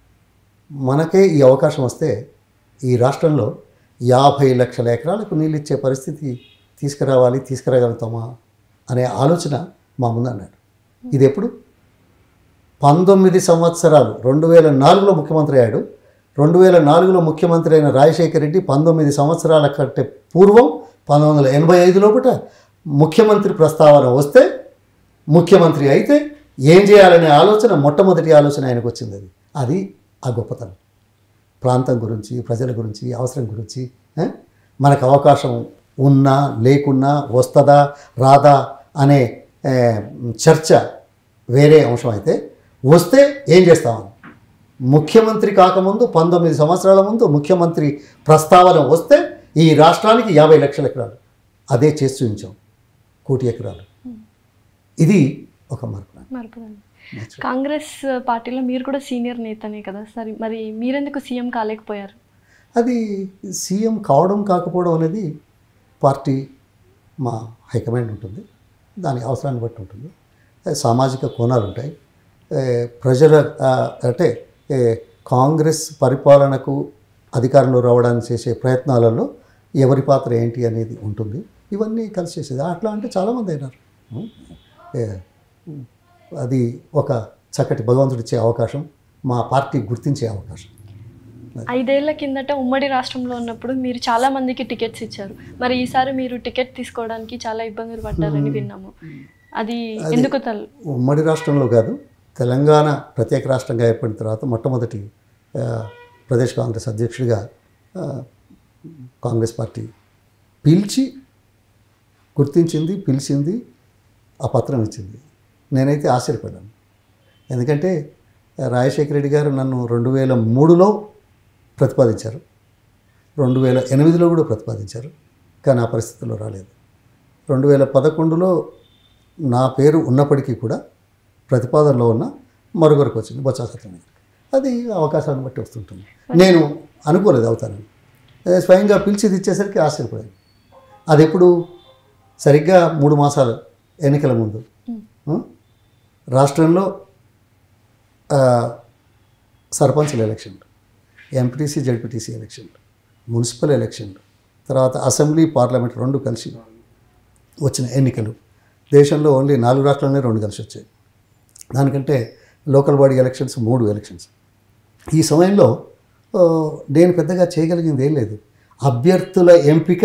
మనకే ఈ అవకాశం వస్తే ఈ రాష్ట్రంలో యాభై లక్షల ఎకరాలకు నీళ్ళు ఇచ్చే పరిస్థితి తీసుకురావాలి తీసుకురాగలుగుతామా అనే ఆలోచన మా ముందు అన్నాడు ఇది ఎప్పుడు పంతొమ్మిది సంవత్సరాలు రెండు వేల నాలుగులో ముఖ్యమంత్రి అయ్యాడు రెండు వేల నాలుగులో ముఖ్యమంత్రి అయిన రాజశేఖర రెడ్డి పంతొమ్మిది సంవత్సరాల కంటే పూర్వం పంతొమ్మిది వందల ఎనభై ఐదు లోపల ముఖ్యమంత్రి ప్రస్తావన వస్తే ముఖ్యమంత్రి అయితే ఏం చేయాలనే ఆలోచన మొట్టమొదటి ఆలోచన ఆయనకు వచ్చింది అది అది ఆ గొప్పతనం ప్రాంతం గురించి ప్రజల గురించి అవసరం గురించి ఆ? మనకు అవకాశం ఉన్నా లేకున్నా వస్తుందా రాదా అనే ఏ, చర్చ వేరే అంశం అయితే వస్తే ఏం చేస్తామని ముఖ్యమంత్రి కాకముందు పంతొమ్మిది సంవత్సరాల ముందు ముఖ్యమంత్రి ప్రస్తావన వస్తే ఈ రాష్ట్రానికి యాభై లక్షల ఎకరాలు అదే చేసి చూపించాం కోటి ఎకరాలు ఇది ఒక మార్పు మరపుదండి కాంగ్రెస్ పార్టీలో మీరు కూడా సీనియర్ నేతనే కదా సరే మరి మీరెందుకు సీఎం కాలేకపోయారు అది సీఎం కావడం కాకపోవడం అనేది పార్టీ మా హైకమాండ్ ఉంటుంది దాని అవసరాన్ని బట్టి ఉంటుంది ఏ, సామాజిక కోణాలు ఉంటాయి ఏ, ప్రజల ఆ, అంటే ఏ, కాంగ్రెస్ పరిపాలనకు అధికారంలో రావడానికి చేసే ప్రయత్నాలలో ఎవరి పాత్ర ఏంటి అనేది ఉంటుంది ఇవన్నీ కలిసి చేసేది అట్లా అంటే చాలామంది అయినారు ఏ, అది ఒక చక్కటి భగవంతుడు ఇచ్చే అవకాశం మా పార్టీ గుర్తించే అవకాశం ఐదేళ్ల కిందట ఉమ్మడి రాష్ట్రంలో ఉన్నప్పుడు మీరు చాలా మందికి టికెట్స్ ఇచ్చారు మరి ఈసారి మీరు టికెట్ తీసుకోవడానికి చాలా ఇబ్బందులు పడ్డారని విన్నాము అది ఎందుకు తల్ ఉమ్మడి రాష్ట్రంలో కాదు తెలంగాణ ప్రత్యేక రాష్ట్రంగా ఏర్పడిన తర్వాత మొట్టమొదటి ఆ, ప్రదేశ్ కాంగ్రెస్ అధ్యక్షుడిగా ఆ, కాంగ్రెస్ పార్టీ పిలిచి గుర్తించింది పిలిచింది ఆ పత్రం ఇచ్చింది నేనైతే ఆశ్చర్యపడ్డాను ఎందుకంటే రాజశేఖర రెడ్డి గారు నన్ను రెండు వేల మూడులో ప్రతిపాదించారు రెండు వేల ఎనిమిదిలో కూడా ప్రతిపాదించారు కానీ ఆ పరిస్థితుల్లో రాలేదు రెండు వేల పదకొండులో నా పేరు ఉన్నప్పటికీ కూడా ప్రతిపాదనలో ఉన్న మరొకరికి వచ్చింది బొత్స సత్యనారాయణ గారికి. అది అవకాశాన్ని బట్టి వస్తుంటుంది నేను అనుకోలేదు అవుతానని ఏ, స్వయంగా పిలిచి ఇది ఇచ్చేసరికి ఆశ్చర్యపోయాను అది ఎప్పుడు సరిగ్గా మూడు మాసాలు ఎన్నికల ముందు ఉం? రాష్ట్రంలో ఆ, సర్పంచుల ఎలక్షన్లు ఎంపీటీసీ జడ్పీటీసీ ఎలక్షన్లు మున్సిపల్ ఎలక్షన్లు తర్వాత అసెంబ్లీ పార్లమెంట్ రెండు కలిసి వచ్చిన ఎన్నికలు దేశంలో ఓన్లీ నాలుగు రాష్ట్రాలనే రెండు కలిసి వచ్చాయి దానికంటే లోకల్ బాడీ ఎలక్షన్స్ మూడు ఎలక్షన్స్ ఈ సమయంలో ఆ, నేను పెద్దగా చేయగలిగింది ఏం లేదు అభ్యర్థుల ఎంపిక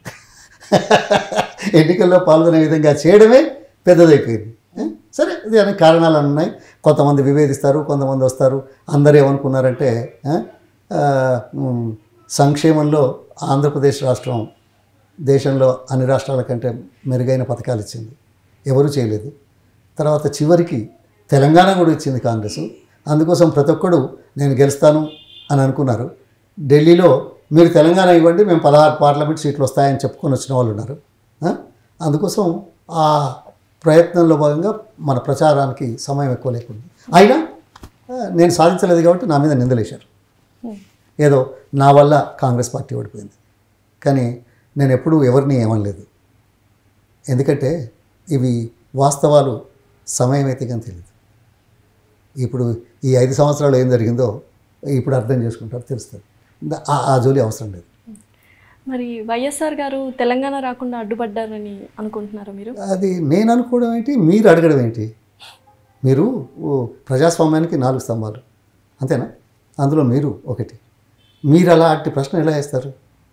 ఎన్నికల్లో పాల్గొనే విధంగా చేయడమే పెద్దదైపోయింది ఏ? సరే దానికి కారణాలు ఉన్నాయి కొంతమంది విభేదిస్తారు కొంతమంది వస్తారు అందరూ ఏమనుకున్నారంటే ఏ? ఆ, ఉమ్, సంక్షేమంలో ఆంధ్రప్రదేశ్ రాష్ట్రం దేశంలో అన్ని రాష్ట్రాల కంటే మెరుగైన పథకాలు ఇచ్చింది ఎవరు చేయలేదు తర్వాత చివరికి తెలంగాణ కూడా ఇచ్చింది కాంగ్రెస్ అందుకోసం ప్రతి ఒక్కడు నేను గెలుస్తాను అని అనుకున్నారు ఢిల్లీలో మీరు తెలంగాణ ఇవ్వండి మేము పదహారు పార్లమెంట్ సీట్లు వస్తాయని చెప్పుకొని వచ్చిన వాళ్ళు ఉన్నారు ఆ? అందుకోసం ఆ ప్రయత్నంలో భాగంగా మన ప్రచారానికి సమయం ఎక్కువ లేకుండా అయినా ఆ, నేను సాధించలేదు కాబట్టి నా మీద నిందలేశారు ఏదో నా వల్ల కాంగ్రెస్ పార్టీ ఓడిపోయింది కానీ నేను ఎప్పుడూ ఎవరిని ఏమనలేదు ఎందుకంటే ఇవి వాస్తవాలు సమయం అయితే కానీ తెలియదు ఇప్పుడు ఈ ఐదు సంవత్సరాలు ఏం జరిగిందో ఇప్పుడు అర్థం చేసుకుంటారు తెలుస్తుంది ద- ఆ- ఆ జోలి అవసరం లేదు మరి వైఎస్ఆర్ గారు తెలంగాణ రాకుండా అడ్డుపడ్డారని అనుకుంటున్నారా మీరు అది నేను అనుకోవడం ఏంటి మీరు అడగడం ఏంటి మీరు ఓ ప్రజాస్వామ్యానికి నాలుగు స్తంభాలు అంతేనా అందులో మీరు ఒకటి మీరు అలాంటి ప్రశ్న ఎలా వేస్తారు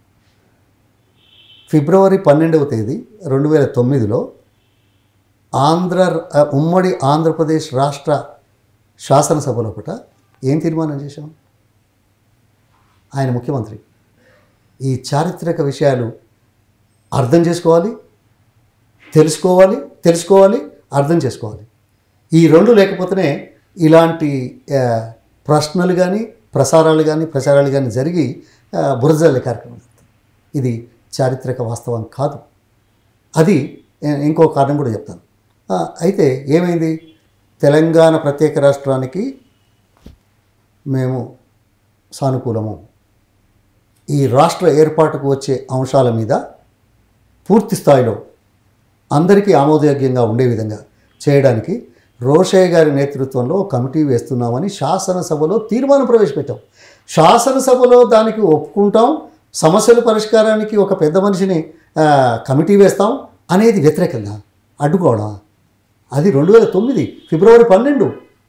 ఫిబ్రవరి పన్నెండవ తేదీ రెండు వేల తొమ్మిదిలో ఆంధ్ర ఆ, ఉమ్మడి ఆంధ్రప్రదేశ్ రాష్ట్ర శాసనసభ లోపల ఏం తీర్మానం చేశాం ఆయన ముఖ్యమంత్రి ఈ చారిత్రక విషయాలు అర్థం చేసుకోవాలి తెలుసుకోవాలి తెలుసుకోవాలి అర్థం చేసుకోవాలి ఈ రెండు లేకపోతేనే ఇలాంటి ఆ, ప్రశ్నలు కానీ ప్రసారాలు కానీ ప్రచారాలు కానీ జరిగి ఆ, బురజల్లే కార్యక్రమం జరుగుతుంది. ఇది చారిత్రక వాస్తవం కాదు అది ఏ- ఇంకో కారణం కూడా చెప్తాను ఆ, అయితే ఏమైంది తెలంగాణ ప్రత్యేక రాష్ట్రానికి మేము సానుకూలము ఈ రాష్ట్ర ఏర్పాటుకు వచ్చే అంశాల మీద పూర్తి స్థాయిలో అందరికీ ఆమోదయోగ్యంగా ఉండే విధంగా చేయడానికి రోషయ్య గారి నేతృత్వంలో ఒక కమిటీ వేస్తున్నామని శాసనసభలో తీర్మానం ప్రవేశపెట్టాం శాసనసభలో దానికి ఒప్పుకుంటాం సమస్యల పరిష్కారానికి ఒక పెద్ద మనిషిని ఆ, కమిటీ వేస్తాం అనేది వ్యతిరేకంగా అడ్డుకోవడం అది రెండు వేల తొమ్మిది ఫిబ్రవరి పన్నెండు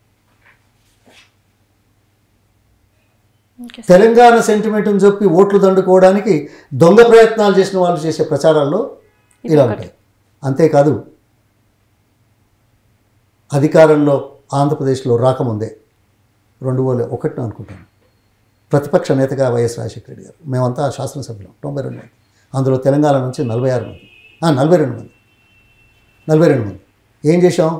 ఓకే తెలంగాణ సెంటిమెంట్ని చెప్పి ఓట్లు దండుకోవడానికి దొంగ ప్రయత్నాలు చేసిన వాళ్ళు చేసే ప్రచారాల్లో ఇలా ఉంటాయి అంతేకాదు అధికారంలో ఆంధ్రప్రదేశ్లో రాకముందే రెండు వేల ఒకటిన అనుకుంటాను ప్రతిపక్ష నేతగా వైఎస్ రాజశేఖర రెడ్డి గారు మేమంతా శాసనసభ్యులం తొంభై రెండు మంది అందులో తెలంగాణ నుంచి నలభై ఆరు మంది ఆ, నలభై రెండు మంది నలభై రెండు మంది ఏం చేశాం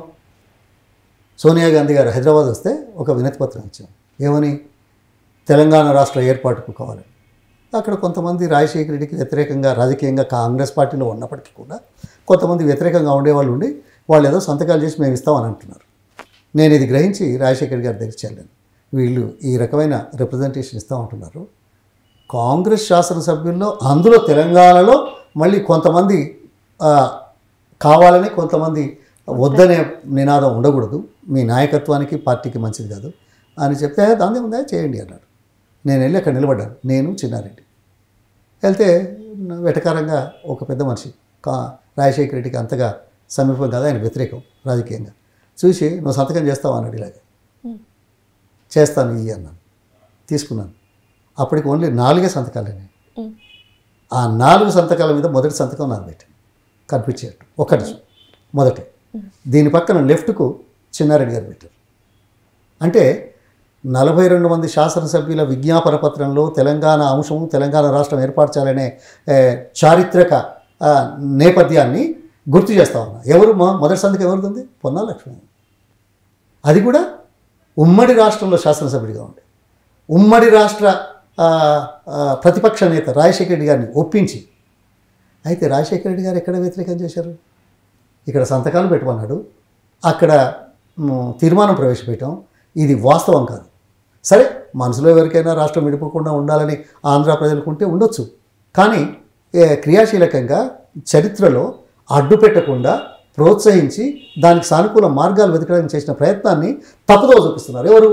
సోనియా గాంధీ గారు హైదరాబాద్ వస్తే ఒక వినతి పత్రం ఇచ్చాం ఏమని తెలంగాణ రాష్ట్ర ఏర్పాటుకు కావాలని అక్కడ కొంతమంది రాజశేఖర రెడ్డికి వ్యతిరేకంగా రాజకీయంగా కాంగ్రెస్ పార్టీలో ఉన్నప్పటికీ కూడా కొంతమంది వ్యతిరేకంగా ఉండేవాళ్ళు ఉండి వాళ్ళు ఏదో సంతకాలు చేసి మేము ఇస్తామని అంటున్నారు నేను ఇది గ్రహించి రాజశేఖర్ గారి దగ్గర చెల్లాను వీళ్ళు ఈ రకమైన రిప్రజెంటేషన్ ఇస్తూ ఉంటున్నారు కాంగ్రెస్ శాసనసభ్యుల్లో అందులో తెలంగాణలో మళ్ళీ కొంతమంది ఆ, కావాలని కొంతమంది వద్దనే నినాదం ఉండకూడదు మీ నాయకత్వానికి పార్టీకి మంచిది కాదు అని చెప్తే దాని ఉందా చేయండి అన్నాడు నేను వెళ్ళి అక్కడ నిలబడ్డాను నేను చిన్నారెడ్డి వెళ్తే నా వెటకారంగా ఒక పెద్ద మనిషి కా రాజశేఖర రెడ్డికి అంతగా సమీపం కాదు ఆయన వ్యతిరేకం రాజకీయంగా చూసి నువ్వు సంతకం చేస్తావు అన్నాడు ఇలాగే ఉమ్. చేస్తాను ఇయ్యి అన్నాను తీసుకున్నాను అప్పటికి ఓన్లీ నాలుగే సంతకాలేనే ఉమ్. ఆ నాలుగు సంతకాల మీద మొదటి సంతకం నాకు పెట్టాను కనిపించేట్టు ఒక్కటి మొదటి దీని పక్కన లెఫ్ట్కు చిన్నారెడ్డి గారు పెట్టారు అంటే నలభై రెండు మంది శాసనసభ్యుల విజ్ఞాపన పత్రంలో తెలంగాణ అంశం తెలంగాణ రాష్ట్రం ఏర్పాటు చేయాలనే ఏ, చారిత్రక ఆ, నేపథ్యాన్ని గుర్తు చేస్తా ఉన్నా ఎవరు మా మొదటి సంతకం ఎవరిది ఉంది పొన్నా లక్ష్మణ్ అది కూడా ఉమ్మడి రాష్ట్రంలో శాసనసభ్యుడిగా ఉండే ఉమ్మడి రాష్ట్ర ఆ, ఆ, ప్రతిపక్ష నేత రాజశేఖర రెడ్డి గారిని ఒప్పించి అయితే రాజశేఖర రెడ్డి గారు ఎక్కడ వ్యతిరేకం చేశారు ఇక్కడ సంతకాలు పెట్టమన్నాడు అక్కడ మ్, తీర్మానం ప్రవేశపెట్టాం ఇది వాస్తవం కాదు సరే మనసులో ఎవరికైనా రాష్ట్రం విడిపోకుండా ఉండాలని ఆంధ్ర ప్రజలకు ఉంటే ఉండొచ్చు కానీ ఏ, క్రియాశీలకంగా చరిత్రలో అడ్డు పెట్టకుండా ప్రోత్సహించి దానికి సానుకూల మార్గాలు వెతకడానికి చేసిన ప్రయత్నాన్ని తప్పుదో చూపిస్తున్నారు ఎవరు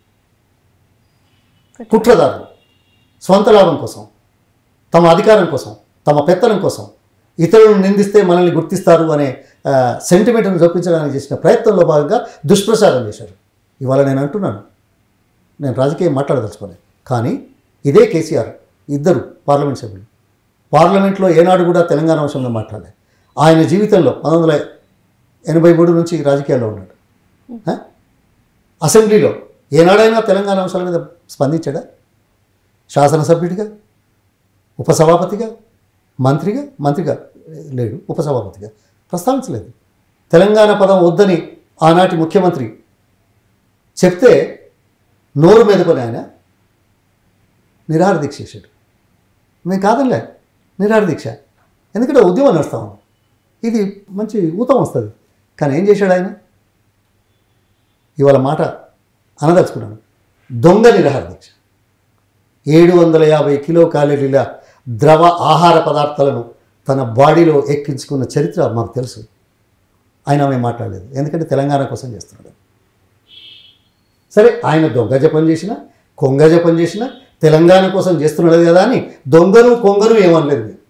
కుట్రదారులు స్వంత లాభం కోసం తమ అధికారం కోసం తమ పెత్తనం కోసం ఇతరులను నిందిస్తే మనల్ని గుర్తిస్తారు అనే ఆ, సెంటిమెంట్ను చూపించడానికి చేసిన ప్రయత్నంలో భాగంగా దుష్ప్రచారం చేశారు ఇవాళ నేను అంటున్నాను నేను రాజకీయం మాట్లాడదలుచుకోలేదు కానీ ఇదే కేసీఆర్ ఇద్దరు పార్లమెంట్ సభ్యులు పార్లమెంట్లో ఏనాడు కూడా తెలంగాణ అంశంలో మాట్లాడలేదు ఆయన జీవితంలో పంతొమ్మిది వందల ఎనభై మూడు నుంచి రాజకీయాల్లో ఉన్నాడు ఆ? అసెంబ్లీలో ఏనాడైనా తెలంగాణ అంశాల మీద స్పందించాడా శాసనసభ్యుడిగా ఉపసభాపతిగా మంత్రిగా మంత్రిగా లేడు ఉపసభాపతిగా ప్రస్తావించలేదు తెలంగాణ పదం వద్దని ఆనాటి ముఖ్యమంత్రి చెప్తే నోరు మీదకొని ఆయన నిరాహార దీక్ష చేశాడు మేము కాదనిలే నిరాహార దీక్ష ఎందుకంటే ఉద్యమం నడుస్తా ఉన్నాం ఇది మంచి ఊతం వస్తుంది కానీ ఏం చేశాడు ఆయన ఇవాళ మాట అనదలుచుకున్నాను దొంగ నిరాహార దీక్ష ఏడు వందల యాభై కిలో క్యాలరీల ద్రవ ఆహార పదార్థాలను తన బాడీలో ఎక్కించుకున్న చరిత్ర మాకు తెలుసు ఆయన మేము మాట్లాడలేదు ఎందుకంటే తెలంగాణ కోసం చేస్తున్నాడు సరే ఆయన దొంగ జపం చేసిన కొంగ జపం చేసిన తెలంగాణ కోసం చేస్తున్నాడు కదా అని దొంగను కొంగను ఏమనలేదు మేము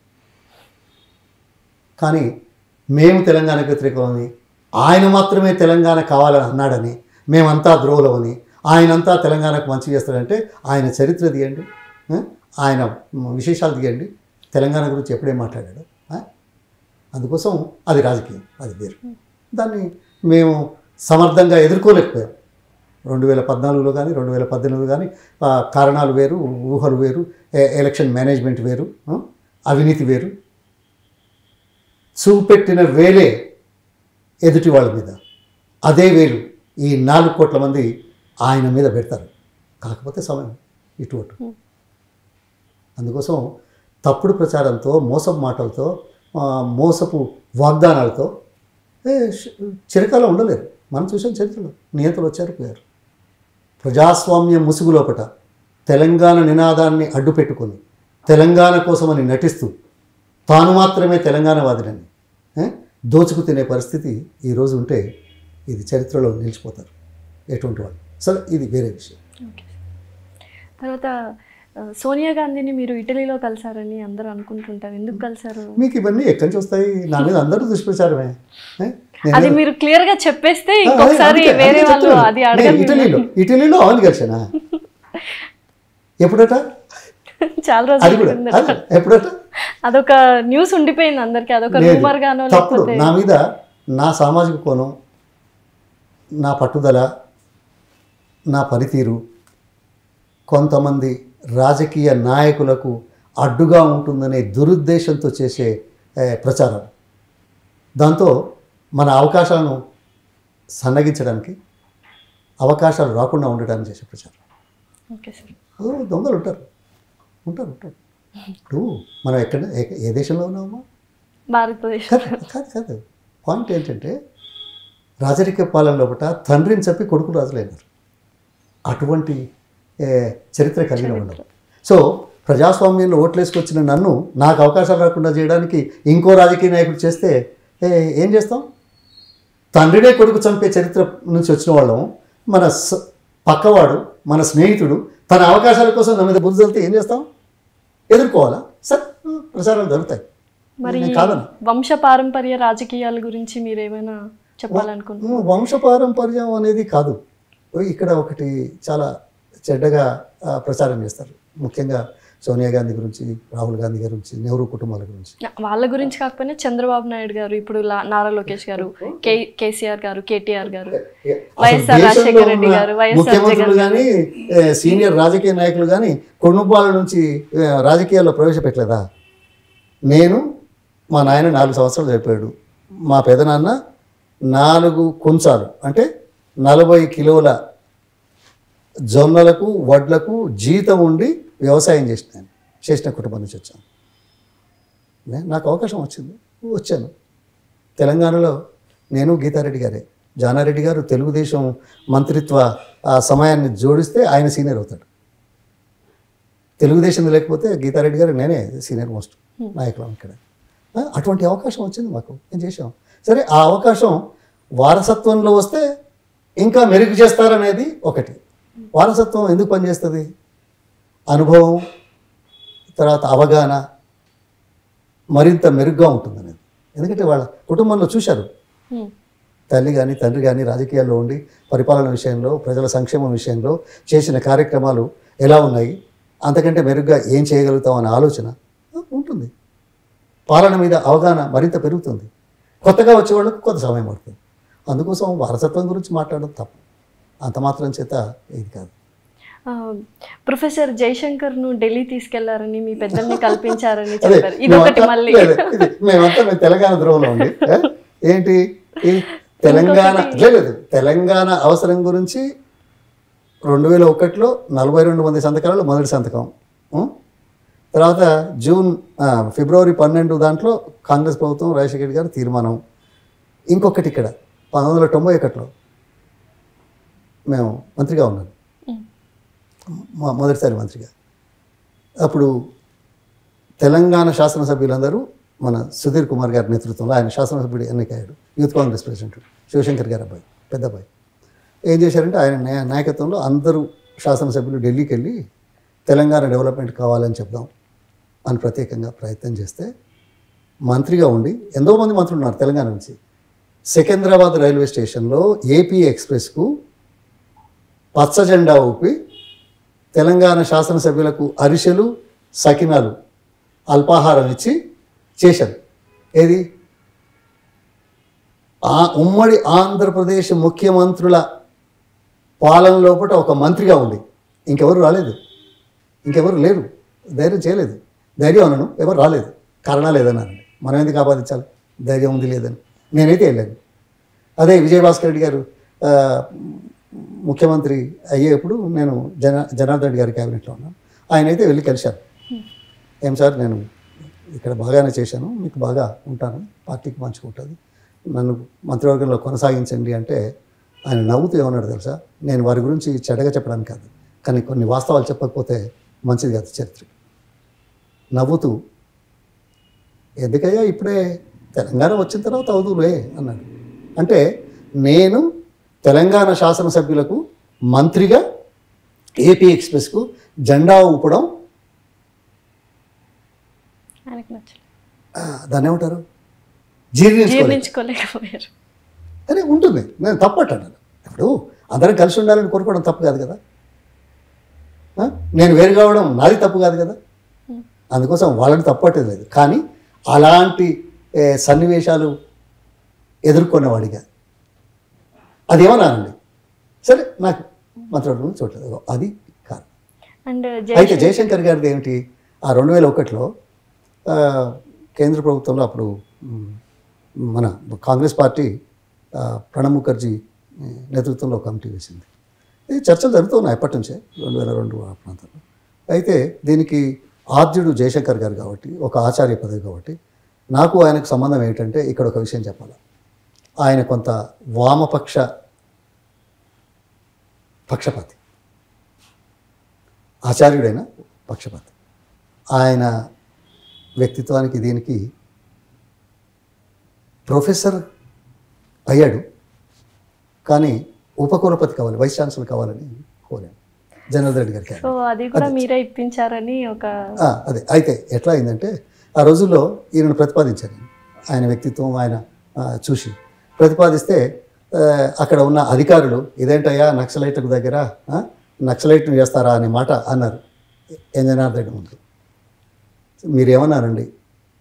కానీ మేము తెలంగాణకు వ్యతిరేకమని ఆయన మాత్రమే తెలంగాణ కావాలని అన్నాడని మేమంతా ద్రోవులమని ఆయనంతా తెలంగాణకు మంచి చేస్తాడంటే ఆయన చరిత్ర తీయండి ఆ? ఆయన విశేషాలు తీయండి తెలంగాణ గురించి ఎప్పుడేం మాట్లాడాడు ఆ? అందుకోసం అది రాజకీయం అది వేరు దాన్ని మేము సమర్థంగా ఎదుర్కోలేకపోయాం రెండు వేల పద్నాలుగులో కానీ రెండు వేల పద్దెనిమిదిలో కానీ ఆ, కారణాలు వేరు ఊహలు వేరు ఎ- ఎలక్షన్ మేనేజ్మెంట్ వేరు ఆ, అవినీతి వేరు చూపెట్టిన వేలే ఎదుటి వాళ్ళ మీద అదే వేలు ఈ నాలుగు కోట్ల మంది ఆయన మీద పెడతారు కాకపోతే సమయం ఇటు అటు అందుకోసం తప్పుడు ప్రచారంతో మోసపు మాటలతో ఆ, మోసపు వాగ్దానాలతో ఏ, శ- చిరకాలం ఉండలేరు మనం చూసాం చరిత్రలో నియంతలు వచ్చారు పోయారు ప్రజాస్వామ్య ముసుగు లోపట తెలంగాణ నినాదాన్ని అడ్డుపెట్టుకొని తెలంగాణ కోసమని నటిస్తూ తాను మాత్రమే తెలంగాణవాదినని ఏ, దోచుకు తినే పరిస్థితి ఈరోజు ఉంటే ఇది చరిత్రలో నిలిచిపోతారు ఎటువంటి వాళ్ళు సరే ఇది వేరే విషయం ఓకే తర్వాత ఆ, సోనియా గాంధీని మీరు ఇటలీలో కలిసారని అందరూ అనుకుంటుంటారు ఎందుకు కలిసారు మీకు ఇవన్నీ ఎక్కడి నుంచి వస్తాయి నా మీద అందరూ దుష్ప్రచారమే ఏ? నేను- అది మీరు క్లియర్ గా చెప్పేస్తే ఆ, ఇంకొకసారి అందుకే- వేరే అందుకే వాళ్ళు చెప్తున్నాను. అది నేను అడగండి ఇటలీలో ఇటలీలో అవును కలిసానా ఎప్పుడట చాలా అది రోజులు కూడా కిందట. అది ఎప్పుడట అదొక న్యూస్ ఉండిపోయింది అందరికి అదొక లేదు. రూమర్ గానో తప్పుడు లేకపోతే నా మీద నా సామాజిక కోణం నా పట్టుదల నా పనితీరు కొంతమంది రాజకీయ నాయకులకు అడ్డుగా ఉంటుందనే దురుద్దేశంతో చేసే ఏ, ప్రచారం దాంతో మన అవకాశాలను సన్నగించడానికి అవకాశాలు రాకుండా ఉండడానికి చేసే ప్రచారం ఓకే సార్ ఓ, దొంగలు ఉంటారు ఉంటారు ఉంటారు ఇప్పుడు మనం ఎక్కడ ఏ- ఏ దేశంలో ఉన్నామా భారతదేశం కాదు కాదు కాదు పాయింట్ ఏంటంటే రాజరిక పాలన లోపల తండ్రిని చెప్పి కొడుకు రాజులైనారు అటువంటి ఏ, చరిత్ర కలిగిన ఉండవు సో ప్రజాస్వామ్యంలో ఓట్లేసుకొచ్చిన నన్ను నాకు అవకాశాలు రాకుండా చేయడానికి ఇంకో రాజకీయ నాయకుడు చేస్తే ఏ, ఏం చేస్తాం తండ్రినే కొడుకు చంపే చరిత్ర నుంచి వచ్చిన వాళ్ళం మన స- పక్కవాడు మన స్నేహితుడు తన అవకాశాల కోసం నా మీద బుద్ధి చల్లితే ఏం చేస్తాం ఎదుర్కోవాలా సరే ప్రచారాలు జరుగుతాయి మరి నేను కాదను వంశ పారంపర్య రాజకీయాల గురించి మీరు ఏమైనా చెప్పాలనుకుంటున్నారు ఉమ్, వంశపారంపర్యం అనేది కాదు ఇక్కడ ఒకటి చాలా చెడ్డగా ఆ, ప్రచారం చేస్తారు ముఖ్యంగా సోనియా గాంధీ గురించి రాహుల్ గాంధీ గారి గురించి నెహ్రూ కుటుంబాల గురించి వాళ్ళ గురించి కాకపోయినా చంద్రబాబు నాయుడు గారు ఇప్పుడు లా- నారా లోకేష్ గారు కే కేసీఆర్ గారు కేటీఆర్ గారు అసలు వైఎస్ఆర్ దేశంలో రాజశేఖర రెడ్డి ఉన్న గారు, వైఎస్ఆర్ ముఖ్యమంత్రులు జగన్ కానీ సీనియర్ రాజకీయ నాయకులు కానీ కుటుంబాల నుంచి ఏ, రాజకీయాల్లో ప్రవేశపెట్టలేదా నేను మా నాయన నాలుగు సంవత్సరాలు చనిపోయాడు మా పెదనాన్న నాలుగు కుంచాలు అంటే నలభై కిలోల జొన్నలకు వడ్లకు జీతం ఉండి వ్యవసాయం చేసిన నేను చేసిన కుటుంబం నుంచి వచ్చాను నే- నాకు అవకాశం వచ్చింది వచ్చాను తెలంగాణలో నేను గీతారెడ్డి గారే జానారెడ్డి గారు తెలుగుదేశం మంత్రిత్వ ఆ సమయాన్ని జోడిస్తే ఆయన సీనియర్ అవుతాడు తెలుగుదేశం లేకపోతే గీతారెడ్డి గారు నేనే సీనియర్ మోస్ట్ నాయకులం ఇక్కడ ఆ, అటువంటి అవకాశం వచ్చింది మాకు ఏం చేసాం సరే ఆ అవకాశం వారసత్వంలో వస్తే ఇంకా మెరుగు చేస్తారనేది ఒకటి వారసత్వం ఎందుకు పనిచేస్తుంది అనుభవం తర్వాత అవగాహన మరింత మెరుగ్గా ఉంటుందనేది ఎందుకంటే వాళ్ళ కుటుంబంలో చూశారు హ్మ్. తల్లి కానీ తండ్రి కానీ రాజకీయాల్లో ఉండి పరిపాలన విషయంలో ప్రజల సంక్షేమం విషయంలో చేసిన కార్యక్రమాలు ఎలా ఉన్నాయి అంతకంటే మెరుగ్గా ఏం చేయగలుగుతాం అనే ఆలోచన ఉంటుంది పాలన మీద అవగాహన మరింత పెరుగుతుంది కొత్తగా వచ్చే వాళ్ళకు కొంత సమయం పడుతుంది అందుకోసం వారసత్వం గురించి మాట్లాడడం తప్పు అంత మాత్రం చేత ఇది కాదు ఆ, ప్రొఫెసర్ జైశంకర్ ను ఢిల్లీ తీసుకెళ్లారని మీ పెద్దల్ని కల్పించారని అదే చెప్పారు ఇదొకటి మేమంతా- మళ్ళీ లేదు, ఇది మేమంతా మేము తెలంగాణ ధ్రువంలో ఉంది ఏ? ఏంటి ఈ తెలంగాణ లేదు తెలంగాణ అవసరం గురించి రెండు వేల ఒకటిలో నలభై రెండు మంది సంతకాలలో మొదటి సంతకం ఉం? తర్వాత జూన్ ఆ, ఫిబ్రవరి పన్నెండు దాంట్లో కాంగ్రెస్ ప్రభుత్వం రాజశేఖర రెడ్డి గారు తీర్మానం ఇంకొకటి ఇక్కడ పంతొమ్మిది వందల తొంభై ఒకటిలో మేము మంత్రిగా ఉన్నాను ఉమ్. మొ- మొదటిసారి మంత్రిగా అప్పుడు తెలంగాణ శాసనసభ్యులందరూ మన సుధీర్ కుమార్ గారి నేతృత్వంలో ఆయన శాసనసభ్యుడు ఎన్నికయ్యాడు యూత్ కాంగ్రెస్ ప్రెసిడెంట్ శివశంకర్ గారి అబ్బాయి పెద్ద అబ్బాయి ఏం చేశారంటే ఆయన నాయ- నాయకత్వంలో అందరూ శాసనసభ్యులు ఢిల్లీకి వెళ్ళి తెలంగాణ డెవలప్మెంట్ కావాలని చెప్దాం అని ప్రత్యేకంగా ప్రయత్నం చేస్తే మంత్రిగా ఉండి ఎంతో మంది మంత్రులు ఉన్నారు తెలంగాణ నుంచి సికింద్రాబాద్ రైల్వే స్టేషన్లో ఏపీ ఎక్స్ప్రెస్కు పచ్చ జెండా ఊపి తెలంగాణ శాసనసభ్యులకు అరిసెలు సకినాలు అల్పాహారం ఇచ్చి చేశారు ఏది ఆ ఉమ్మడి ఆంధ్రప్రదేశ్ ముఖ్యమంత్రుల పాలన లోపల ఒక మంత్రిగా ఉంది ఇంకెవరు రాలేదు ఇంకెవరు లేరు ధైర్యం చేయలేదు ధైర్యం అనను ఎవరు రాలేదు కారణాలు ఏదన్నారండి మనం ఎందుకు ఆపాదించాలి ధైర్యం ఉంది లేదని నేనైతే వెళ్ళాను అదే విజయభాస్కర్ రెడ్డి గారు ఆ, ముఖ్యమంత్రి అయ్యేప్పుడు నేను జన జనార్దన్ రెడ్డి గారి క్యాబినెట్లో ఉన్నాను ఆయన అయితే వెళ్ళి కలిశాను ఏం సార్ నేను ఇక్కడ బాగానే చేశాను మీకు బాగా ఉంటాను పార్టీకి మంచిగా ఉంటుంది నన్ను మంత్రివర్గంలో కొనసాగించండి అంటే ఆయన నవ్వుతూ ఏమన్నాడు తెలుసా నేను వారి గురించి చెడగా చెప్పడానికి కాదు కానీ కొన్ని వాస్తవాలు చెప్పకపోతే మంచిది కాదు చరిత్ర నవ్వుతూ ఎందుకయ్యా ఇప్పుడే తెలంగాణ వచ్చిన తర్వాత అవుదులే అన్నాడు అంటే నేను తెలంగాణ శాసనసభ్యులకు మంత్రిగా ఏపీ ఎక్స్ప్రెస్కు జెండా ఊపడం ఆయనకు నచ్చలేదు ఆ, దాన్ని ఏమంటారు జీర్ణించుకోలేదు జీర్ణించుకోలేకపోయారు అని ఉంటుంది నేను తప్పట్టాను ఇప్పుడు అందరం కలిసి ఉండాలని కోరుకోవడం తప్పు కాదు కదా ఆ? నేను వేరు కావడం నాది తప్పు కాదు కదా అందుకోసం వాళ్ళని తప్పట్టేది లేదు కానీ అలాంటి ఏ, సన్నివేశాలు ఎదుర్కొన్నవాడిగా అదేమన్నానండి సరే నాకు మంత్రులు చూడలేదు అది కాదు అండ్ అయితే జయశంకర్ గారిది ఏమిటి ఆ రెండు వేల ఒకటిలో ఆ, కేంద్ర ప్రభుత్వంలో అప్పుడు మ్, మన కాంగ్రెస్ పార్టీ ఆ, ప్రణబ్ ముఖర్జీ ఆ, నేతృత్వంలో ఒక కమిటీ వేసింది ఇది చర్చలు జరుగుతున్నాయి ఎప్పటి నుంచే రెండు వేల రెండు ఆ ప్రాంతంలో అయితే దీనికి ఆద్యుడు జయశంకర్ గారు కాబట్టి ఒక ఆచార్య పదవి కాబట్టి నాకు ఆయనకు సంబంధం ఏమిటంటే ఇక్కడ ఒక విషయం చెప్పాలి ఆయన కొంత వామపక్ష పక్షపాతి ఆచార్యుడైన పక్షపాతి ఆయన వ్యక్తిత్వానికి దీనికి ప్రొఫెసర్ అయ్యాడు కానీ ఉపకులపతి కావాలి వైస్ ఛాన్సలర్ కావాలని కోరాను జనార్దన్ రెడ్డి గారికి సో అది కూడా మీరే ఇప్పించారని ఒక ఆ, అదే అయితే ఎట్లా అయిందంటే ఆ రోజుల్లో ఈయనను ప్రతిపాదించాను నేను. ఆయన వ్యక్తిత్వం ఆయన ఆ, చూసి ప్రతిపాదిస్తే ఆ, అక్కడ ఉన్న అధికారులు ఇదేంటయ్యా నక్సలైట్లకు దగ్గర ఆ, నక్సలైట్ను చేస్తారా అనే మాట అన్నారు ఎంజనార్ రెడ్డి ముందు మీరేమన్నారండి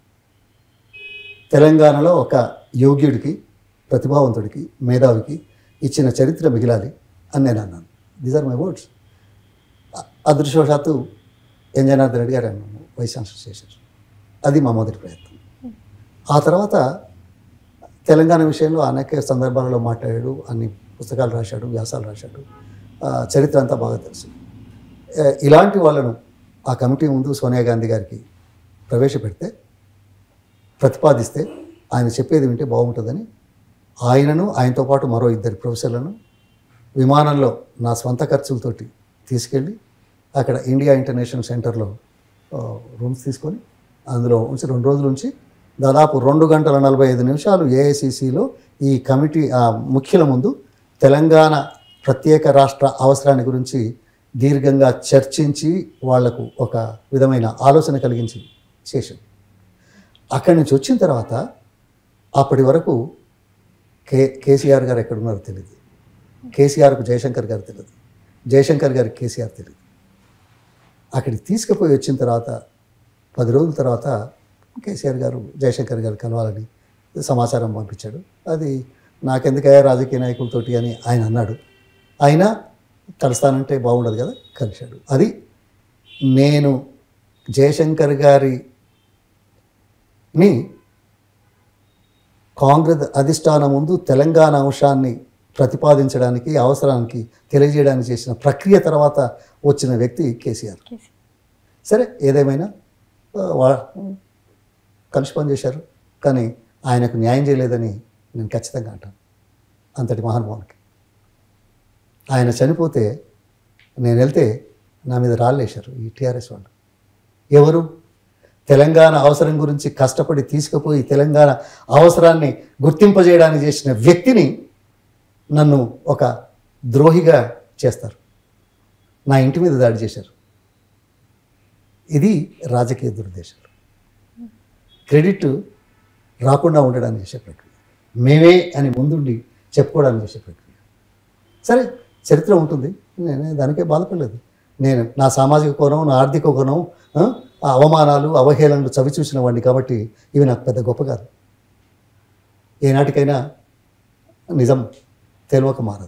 తెలంగాణలో ఒక యోగ్యుడికి ప్రతిభావంతుడికి మేధావికి ఇచ్చిన చరిత్ర మిగిలాలి అని నేను అన్నాను దీస్ ఆర్ మై వర్డ్స్ అదృష్టవశాత్తు ఎన్ జనార్దన్ రెడ్డి గారు నన్ను వైస్ ఛాన్సలర్ చేశారు అది మా మొదటి ప్రయత్నం ఆ తర్వాత తెలంగాణ విషయంలో అనేక సందర్భాలలో మాట్లాడాడు అన్ని పుస్తకాలు రాశాడు వ్యాసాలు రాశాడు ఆ, చరిత్ర అంతా బాగా తెలుసు ఏ, ఇలాంటి వాళ్ళను ఆ కమిటీ ముందు సోనియా గాంధీ గారికి ప్రవేశపెడితే ప్రతిపాదిస్తే ఆయన చెప్పేది వింటే బాగుంటుందని ఆయనను ఆయనతో పాటు మరో ఇద్దరు ప్రొఫెసర్లను విమానంలో నా స్వంత ఖర్చులతోటి తీసుకెళ్ళి అక్కడ ఇండియా ఇంటర్నేషనల్ సెంటర్లో ఆ, రూమ్స్ తీసుకొని అందులో ఉంచి రెండు రోజుల నుంచి దాదాపు రెండు గంటల నలభై ఐదు నిమిషాలు ఏఐసిసిలో ఈ కమిటీ ఆ ముఖ్యుల ముందు తెలంగాణ ప్రత్యేక రాష్ట్ర అవసరాన్ని గురించి దీర్ఘంగా చర్చించి వాళ్లకు ఒక విధమైన ఆలోచన కలిగించి చేశాం అక్కడి నుంచి వచ్చిన తర్వాత అప్పటి వరకు కే కేసీఆర్ గారు ఎక్కడున్నారో తెలియదు కేసీఆర్కు జయశంకర్ గారు తెలియదు జయశంకర్ గారికి కేసీఆర్ తెలియదు అక్కడికి తీసుకుపోయి వచ్చిన తర్వాత పది రోజుల తర్వాత కేసీఆర్ గారు జయశంకర్ గారు కలవాలని సమాచారం పంపించాడు అది నాకెందుకయ్యా రాజకీయ నాయకులతోటి అని ఆయన అన్నాడు అయినా కలుస్తానంటే బాగుండదు కదా కలిశాడు అది నేను జయశంకర్ గారి ని కాంగ్రెస్ అధిష్టానం ముందు తెలంగాణ అంశాన్ని ప్రతిపాదించడానికి అవసరానికి తెలియజేయడానికి చేసిన ప్రక్రియ తర్వాత వచ్చిన వ్యక్తి కేసీఆర్ కేసీ. సరే ఏదేమైనా ఆ, వా కలిసి పనిచేశారు కానీ ఆయనకు న్యాయం చేయలేదని నేను ఖచ్చితంగా అంటాను అంతటి మహానుభావునికి ఆయన చనిపోతే నేను వెళ్తే నా మీద రాళ్ళేశారు ఈ టీఆర్ఎస్ వాళ్ళు ఎవరు తెలంగాణ అవసరం గురించి కష్టపడి తీసుకుపోయి తెలంగాణ అవసరాన్ని గుర్తింపజేయడానికి చేసిన వ్యక్తిని నన్ను ఒక ద్రోహిగా చేస్తారు నా ఇంటి మీద దాడి చేశారు ఇది రాజకీయ దురుద్దేశాలు క్రెడిట్ రాకుండా ఉండడానికి చేసే ప్రక్రియ మేమే అని ముందుండి చెప్పుకోవడానికి చేసే ప్రక్రియ సరే చరిత్ర ఉంటుంది నేను దానికే బాధపడలేదు నేను నా సామాజిక కోణం నా ఆర్థిక కోణం ఆ, ఆ అవమానాలు అవహేళనలు చవి చూసిన వాడిని కాబట్టి ఇవి నాకు పెద్ద గొప్ప కాదు ఏనాటికైనా నిజం తెలియక మారదు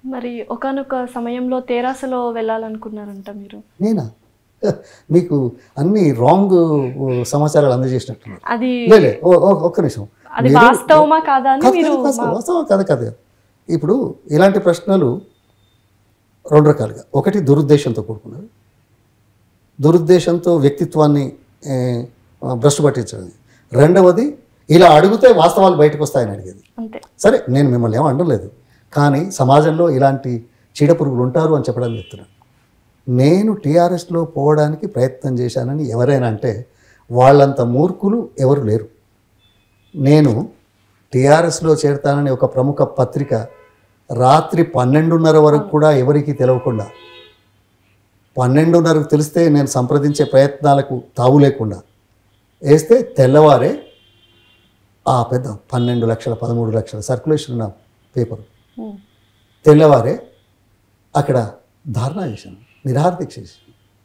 మరి ఒకానొక సమయంలో తెరాసలో వెళ్ళాలనుకున్నారంట మీరు నేనా మీకు అన్ని రాంగ్ సమాచారాలు అందజేసినట్టున్నారు అది లేలే ఓ- ఓ- ఒక్క నిమిషం అది మీరు- వాస్తవమా కాదా అని కాదు, మీరు కాదు, వాస్తవం, వాస్తవం కాదు కాదు ఇప్పుడు ఇలాంటి ప్రశ్నలు రెండు రకాలుగా ఒకటి దురుద్దేశంతో కూడుకున్నవి దురుద్దేశంతో వ్యక్తిత్వాన్ని ఏ, భ్రష్టు పట్టించడం రెండవది ఇలా అడిగితే వాస్తవాలు బయటకు వస్తాయని అడిగేది అంతే సరే నేను మిమ్మల్ని ఏమో అనలేదు కానీ సమాజంలో ఇలాంటి చీడపురుగులు ఉంటారు అని చెప్పడానికి చెప్తున్నాను నేను టీఆర్ఎస్లో పోవడానికి ప్రయత్నం చేశానని ఎవరైనా అంటే వాళ్ళంత మూర్ఖులు ఎవరు లేరు నేను టీఆర్ఎస్లో చేరతానని ఒక ప్రముఖ పత్రిక రాత్రి పన్నెండున్నర వరకు కూడా ఎవరికీ తెలవకుండా పన్నెండున్నరకు తెలిస్తే నేను సంప్రదించే ప్రయత్నాలకు తావు లేకుండా వేస్తే తెల్లవారే ఆ పెద్ద పన్నెండు లక్షల పదమూడు లక్షల సర్క్యులేషన్ ఉన్న పేపర్ ఉమ్. తెల్లవారే అక్కడ ధారణా చేశాను నిరాహార దీక్ష చేశాను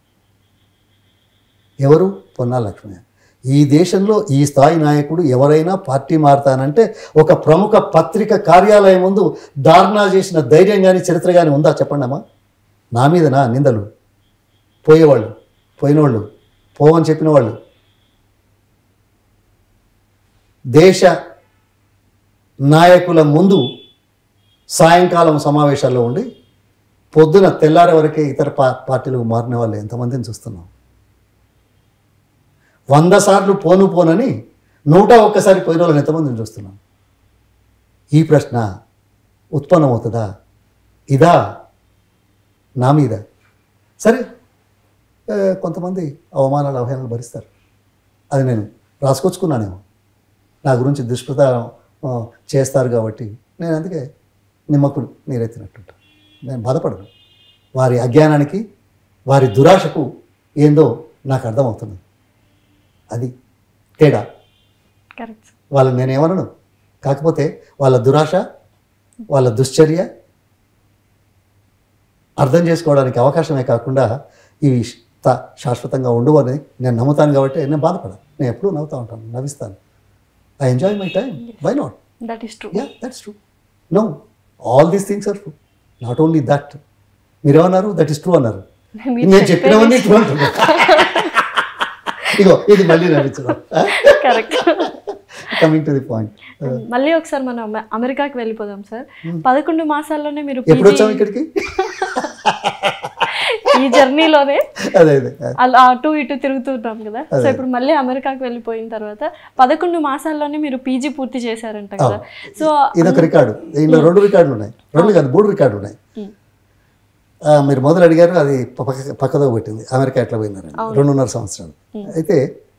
ఎవరు పొన్నాల లక్ష్మయ్య ఈ దేశంలో ఈ స్థాయి నాయకుడు ఎవరైనా పార్టీ మారుతానంటే ఒక ప్రముఖ పత్రిక కార్యాలయం ముందు ధారణా చేసిన ధైర్యం కానీ చరిత్ర కానీ ఉందా చెప్పండి అమ్మా నా మీద నా నిందలు పోయేవాళ్ళు పోయినవాళ్ళు పోవని చెప్పిన వాళ్ళు దేశ నాయకుల ముందు సాయంకాలం సమావేశాల్లో ఉండి పొద్దున తెల్లారే వరకే ఇతర పా పార్టీలకు మారిన వాళ్ళు ఎంతమందిని చూస్తున్నాం వంద సార్లు పోను పోనని నూట ఒక్కసారి పోయిన వాళ్ళని ఎంతమందిని చూస్తున్నాం ఈ ప్రశ్న ఉత్పన్నమవుతుందా ఇదా నా మీద సరే ఏ, కొంతమంది అవమానాలు అవహేళనలు భరిస్తారు అది నేను రాసుకొచ్చుకున్నానేమో నా గురించి దుష్ప్రచారం ఆ, చేస్తారు కాబట్టి నేను అందుకే నిమ్మకుడు నీరెత్తినట్టుంటా నేను బాధపడను వారి అజ్ఞానానికి వారి దురాశకు ఏందో నాకు అర్థమవుతుంది అది తేడా కరెక్ట్ వాళ్ళని నేనేమనను కాకపోతే వాళ్ళ దురాశ వాళ్ళ దుశ్చర్య అర్థం చేసుకోవడానికి అవకాశమే కాకుండా ఇవి త- శాశ్వతంగా ఉండవని నేను నమ్ముతాను కాబట్టి నేను బాధపడను నేను ఎప్పుడూ నవ్వుతూ ఉంటాను నవ్విస్తాను I enjoy my time why not that is true ya that's true no all these things are true not only that మీరేమన్నారు దట్ ఈస్ ట్రూ అన్నారు నేను చెప్పినవన్నీ ట్రూ అంటున్నా ఇగో ఇది మళ్ళీ నవ్వించడం correct coming to the point మళ్ళీ ఒకసారి మనం అమె- అమెరికాకి వెళ్ళిపోదాం సార్ పదకొండు మాసాల్లోనే మీరు ఎప్పుడు PG వచ్చాము ఇక్కడికి ఈ జర్నీలోనే అదే అదే అలా అటు ఇటు తిరుగుతున్నాం కదా సో ఇప్పుడు మళ్ళీ అమెరికాకి వెళ్ళిపోయిన తర్వాత పదకొండు మాసాల్లోనే మీరు పీజీ పూర్తి చేశారంట కదా సో ఇది ఒక రికార్డు దీనిలో రెండు రికార్డులు ఉన్నాయి రెండు కాదు మూడు రికార్డులు ఉన్నాయి ఉమ్. ఆ, మీరు మొదలు అడిగారు అది పక్క పక్కదో పెట్టింది అమెరికా ఎట్లా పోయినారని రెండున్నర సంవత్సరాలు అయితే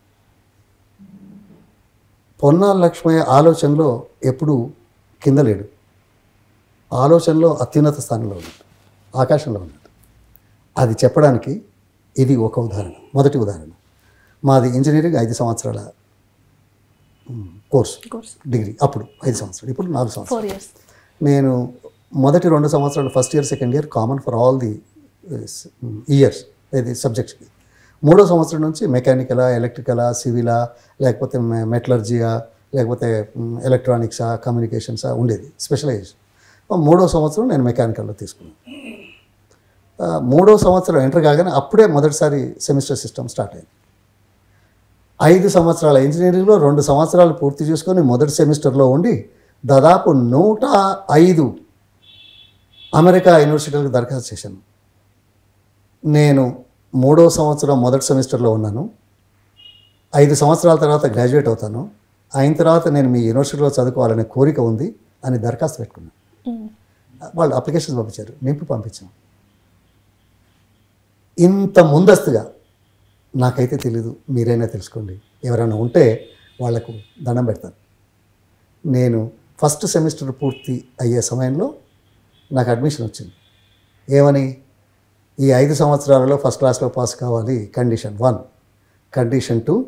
పొన్నాల లక్ష్మయ్య ఆలోచనలో ఎప్పుడు కింద లేడు ఆలోచనలో అత్యున్నత స్థానంలో ఉన్నాడు ఆకాశంలో ఉన్నాడు అది చెప్పడానికి ఇది ఒక ఉదాహరణ మొదటి ఉదాహరణ మాది ఇంజనీరింగ్ ఐదు సంవత్సరాల ఉమ్, కోర్సు కోర్స్ డిగ్రీ అప్పుడు ఐదు సంవత్సరాలు ఇప్పుడు నాలుగు సంవత్సరాలు ఫోర్ ఇయర్స్ నేను మొదటి రెండు సంవత్సరాలు first year second year common for all the years ఇది సబ్జెక్ట్స్కి మూడో సంవత్సరం నుంచి మెకానికలా ఎలక్ట్రికలా సివిలా లేకపోతే మెటలర్జియా లేకపోతే ఎలక్ట్రానిక్సా కమ్యూనికేషన్సా ఉండేది స్పెషలైజేషన్ మూడో సంవత్సరం నేను మెకానికల్లో తీసుకున్నాను ఆ, మూడో సంవత్సరం ఎంటర్ కాగానే అప్పుడే మొదటిసారి సెమిస్టర్ సిస్టమ్ స్టార్ట్ అయింది ఐదు సంవత్సరాల ఇంజనీరింగ్లో రెండు సంవత్సరాలు పూర్తి చేసుకొని మొదటి సెమిస్టర్లో ఉండి దాదాపు నూట ఐదు అమెరికా యూనివర్సిటీలకు దరఖాస్తు చేశాను నేను మూడో సంవత్సరం మొదటి సెమిస్టర్లో ఉన్నాను ఐదు సంవత్సరాల తర్వాత గ్రాడ్యుయేట్ అవుతాను అయిన తర్వాత నేను మీ యూనివర్సిటీలో చదువుకోవాలనే కోరిక ఉంది అని దరఖాస్తు పెట్టుకున్నాను వాళ్ళు అప్లికేషన్స్ పంపించారు నింపి పంపించాం ఇంత ముందస్తుగా నాకైతే తెలీదు మీరైనా తెలుసుకోండి ఎవరైనా ఉంటే వాళ్లకు దండం పెడతాను నేను ఫస్ట్ సెమిస్టర్ పూర్తి అయ్యే సమయంలో నాకు అడ్మిషన్ వచ్చింది ఏమని ఈ ఐదు సంవత్సరాలలో ఫస్ట్ క్లాస్లో పాస్ కావాలి condition one condition two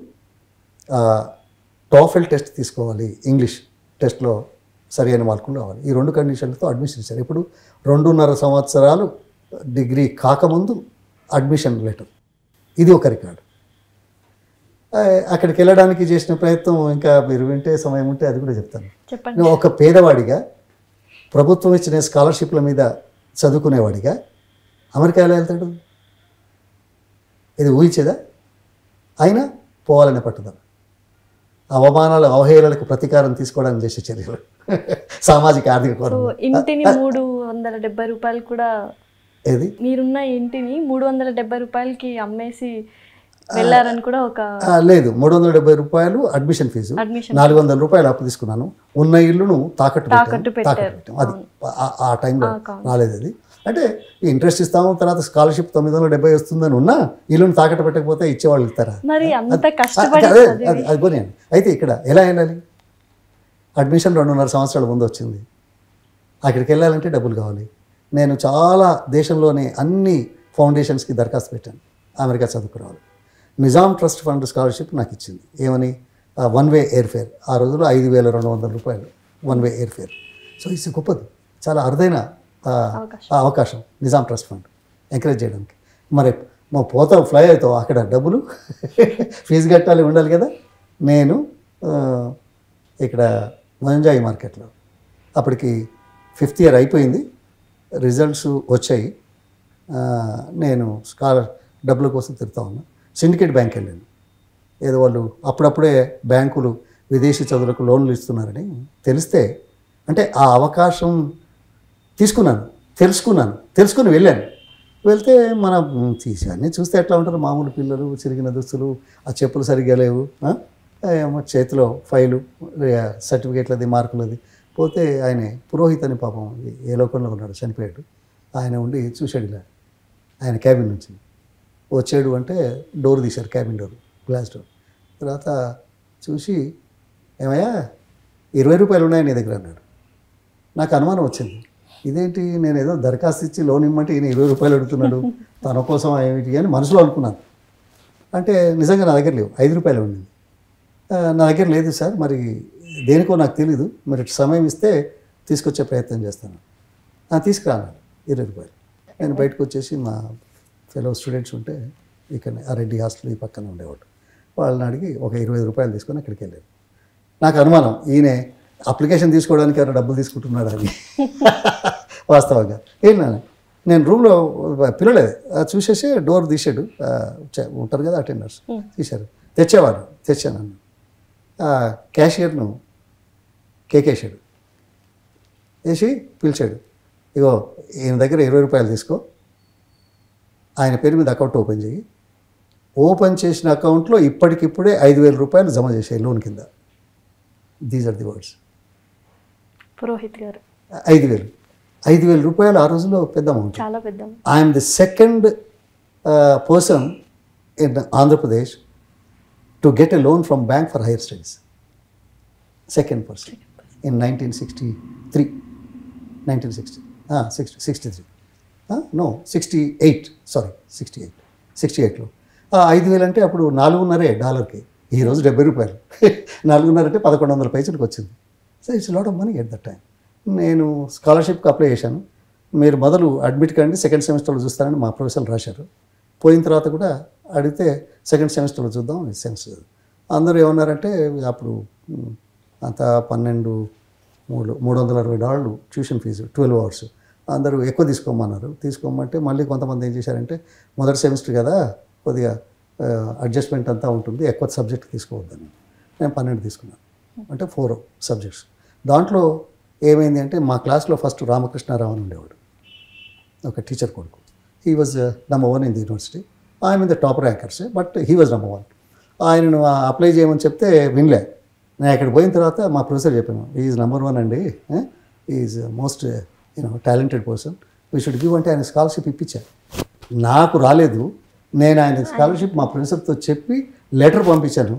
TOEFL test తీసుకోవాలి ఇంగ్లీష్ టెస్ట్లో సరైన మార్కులు రావాలి ఈ రెండు కండిషన్లతో అడ్మిషన్ ఇచ్చారు ఇప్పుడు రెండున్నర సంవత్సరాలు డిగ్రీ కాకముందు అడ్మిషన్ లెటర్ ఇది ఒక రికార్డు ఆ, అక్కడికి వెళ్ళడానికి చేసిన ప్రయత్నం ఇంకా మీరు వింటే సమయం ఉంటే అది కూడా చెప్తాను చెప్పండి నేను ఒక పేదవాడిగా ప్రభుత్వం ఇచ్చిన స్కాలర్షిప్ల మీద చదువుకునేవాడిగా అమెరికా ఎలా వెళ్తాడు ఇది ఊహించేదా అయినా పోవాలనే పట్టుదల అవమానాలు అవహేళనకు ప్రతీకారం తీసుకోవడానికి చేసే చర్యలు సామాజిక ఆర్థిక సో కోణం ఇంటిని మూడు వందల డెబ్బై రూపాయలు కూడా ఏది మీరున్న ఇంటిని మూడు వందల డెబ్బై రూపాయలకి అమ్మేసి వెళ్ళారని కూడా ఒక ఆ, లేదు మూడు వందల డెబ్బై రూపాయలు అడ్మిషన్ ఫీజు అడ్మిషన్ నాలుగు వందల రూపాయలు అప్పు తీసుకున్నాను ఉన్న ఇల్లును తాకట్టు తాకట్టు పెట్టాను. తాకట్టు పెట్టారు. పెట్టాం అది ఆ- ఆ టైంలో ఆ కాలం. రాలేదు అది అంటే ఇంట్రెస్ట్ ఇస్తాము తర్వాత స్కాలర్షిప్ తొమ్మిది వందల డెబ్బై వస్తుందని ఉన్నా ఇల్లును తాకట్టు పెట్టకపోతే ఇచ్చేవాళ్ళు ఇస్తారా మరి అంత ఆ, కష్టపడి అదే చదివి అది అది పోనీయండి అయితే ఇక్కడ ఎలా వెళ్ళాలి అడ్మిషన్ రెండున్నర సంవత్సరాల ముందు వచ్చింది అక్కడికి వెళ్ళాలంటే డబ్బులు కావాలి నేను చాలా దేశంలోని అన్ని ఫౌండేషన్స్కి దరఖాస్తు పెట్టాను అమెరికా చదువుకురావాలి నిజాం ట్రస్ట్ ఫండ్ స్కాలర్షిప్ నాకు ఇచ్చింది ఏమని వన్ వే ఎయిర్ ఫేర్ ఆ రోజుల్లో ఐదు వేల రెండు వందల రూపాయలు one way air fare so it's గొప్పది చాలా అరుదైన ఆ, అవకాశం. ఆ అవకాశం నిజాం ట్రస్ట్ ఫండ్ ఎంకరేజ్ చేయడానికి మరి మా పోతావు ఫ్లై అవుతావు అక్కడ డబ్బులు ఫీజు కట్టాలి ఉండాలి కదా నేను ఆ, ఇక్కడ మంజాయి మార్కెట్లో అప్పటికి ఫిఫ్త్ ఇయర్ అయిపోయింది రిజల్ట్స్ వచ్చాయి ఆ, నేను స్కాలర్ డబ్బుల కోసం తిరుగుతా ఉన్నా సిండికేట్ బ్యాంక్ వెళ్ళాను ఏదో వాళ్ళు అప్పుడప్పుడే బ్యాంకులు విదేశీ చదువులకు లోన్లు ఇస్తున్నారని తెలిస్తే అంటే ఆ అవకాశం తీసుకున్నాను తెలుసుకున్నాను తెలుసుకుని వెళ్ళాను వెళ్తే మన మ్, తీసి అన్నీ చూస్తే ఎట్లా ఉంటారు మామూలు పిల్లలు చిరిగిన దుస్తులు ఆ చెప్పులు సరిగ్గా లేవు ఆ? ఏమో చేతిలో ఫైలు రే- సర్టిఫికేట్లది మార్కులది పోతే ఆయన పురోహిత్ అని పాపం ఏ లోకంలో ఉన్నాడు చనిపోయాడు ఆయన ఉండి చూశాడు ఇలా ఆయన క్యాబిన్ నుంచి వచ్చాడు అంటే డోర్ తీశారు క్యాబిన్ డోర్ గ్లాస్ డోర్ తర్వాత చూసి ఏమయ్యా ఇరవై రూపాయలు ఉన్నాయి నీ దగ్గర అన్నాడు నాకు అనుమానం వచ్చింది ఇదేంటి నేను ఏదో దరఖాస్తు ఇచ్చి లోన్ ఇమ్మంటే ఈయన ఇరవై రూపాయలు అడుగుతున్నాడు తన కోసం ఏమిటి అని మనసులో అనుకున్నాను అంటే నిజంగా నా దగ్గర లేవు ఐదు రూపాయలు ఉండింది ఆ, నా దగ్గర లేదు సార్ మరి దేనికో నాకు తెలీదు మరి సమయం ఇస్తే తీసుకొచ్చే ప్రయత్నం చేస్తాను ఆ, తీసుకురా అన్నాడు ఇరవై రూపాయలు నేను బయటకు వచ్చేసి మా ఫెలో స్టూడెంట్స్ ఉంటే ఇక్కడ ఆ రెడ్డి హాస్టల్ ఈ పక్కన ఉండేవాడు వాళ్ళని అడిగి ఒక ఇరవై ఐదు రూపాయలు తీసుకొని అక్కడికి వెళ్ళాను నాకు అనుమానం ఈయన అప్లికేషన్ తీసుకోవడానికి ఎవరైనా డబ్బులు తీసుకుంటున్నాడు అని వాస్తవంగా ఏం నాన్న నేను రూమ్లో పిల్లలేదు అది చూసేసి డోర్ తీసాడు ఆ, చ- ఉంటారు కదా అటెండర్స్ తీశారు తెచ్చేవాడు తెచ్చాను అన్న ఆ, క్యాషియర్ను కేకేశాడు వేసి పిలిచాడు ఇగో ఈయన దగ్గర ఇరవై రూపాయలు తీసుకో ఆయన పేరు మీద అకౌంట్ ఓపెన్ చేయి ఓపెన్ చేసిన అకౌంట్లో ఇప్పటికిప్పుడే ఐదు వేల రూపాయలు జమ చేసాయి లోన్ కింద these are the words Purohit గారు ఐదు వేలు ఐదు వేల రూపాయలు ఆ రోజుల్లో పెద్ద అమౌంట్ చాలా పెద్ద I'm the second person in Andhra Pradesh to get a loan from bank for higher studies second person in nineteen sixty three nineteen sixty sixty sixty three no sixty eight sorry sixty eight sixty ఎయిట్లో ఐదు వేలు అంటే అప్పుడు నాలుగున్నరే డాలర్కి ఈ రోజు డెబ్బై రూపాయలు నాలుగున్నర అంటే పదకొండు వందల పైసలకు వచ్చింది so it's lot of money at that time నేను స్కాలర్షిప్కి అప్లై చేశాను మీరు మొదలు అడ్మిట్ కండి సెకండ్ సెమిస్టర్లో చూస్తారని మా ప్రొఫెసర్లు రాశారు పోయిన తర్వాత కూడా అడిగితే సెకండ్ సెమిస్టర్లో చూద్దాం సెమిస్టర్ అందరూ ఏమన్నారంటే అప్పుడు మ్, అంత పన్నెండు మూడు మూడు వందల అరవై డాలర్లు ట్యూషన్ ఫీజు ట్వెల్వ్ అవర్స్ అందరూ ఎక్కువ తీసుకోమన్నారు తీసుకోమంటే మళ్ళీ కొంతమంది ఏం చేశారంటే మొదటి సెమిస్టర్ కదా కొద్దిగా అడ్జస్ట్మెంట్ అంతా ఉంటుంది ఎక్కువ సబ్జెక్ట్ తీసుకోవద్దని నేను పన్నెండు తీసుకున్నాను అంటే ఫోర్ సబ్జెక్ట్స్ దాంట్లో ఏమైంది అంటే మా క్లాస్లో ఫస్ట్ రామకృష్ణారావు అని ఉండేవాడు ఒక టీచర్ కొడుకు he was number one in the university ఆయన the top rankers but he was number one ఆయనను అప్లై చేయమని చెప్తే వినలే నేను అక్కడ పోయిన తర్వాత మా ప్రొఫెసర్ చెప్పాను ఈజ్ నెంబర్ వన్ అండి is most you know talented person we should give అంటే ఆయన స్కాలర్షిప్ ఇప్పించాను నాకు రాలేదు నేను ఆయన స్కాలర్షిప్ మా ప్రొఫెసర్తో చెప్పి లెటర్ పంపించాను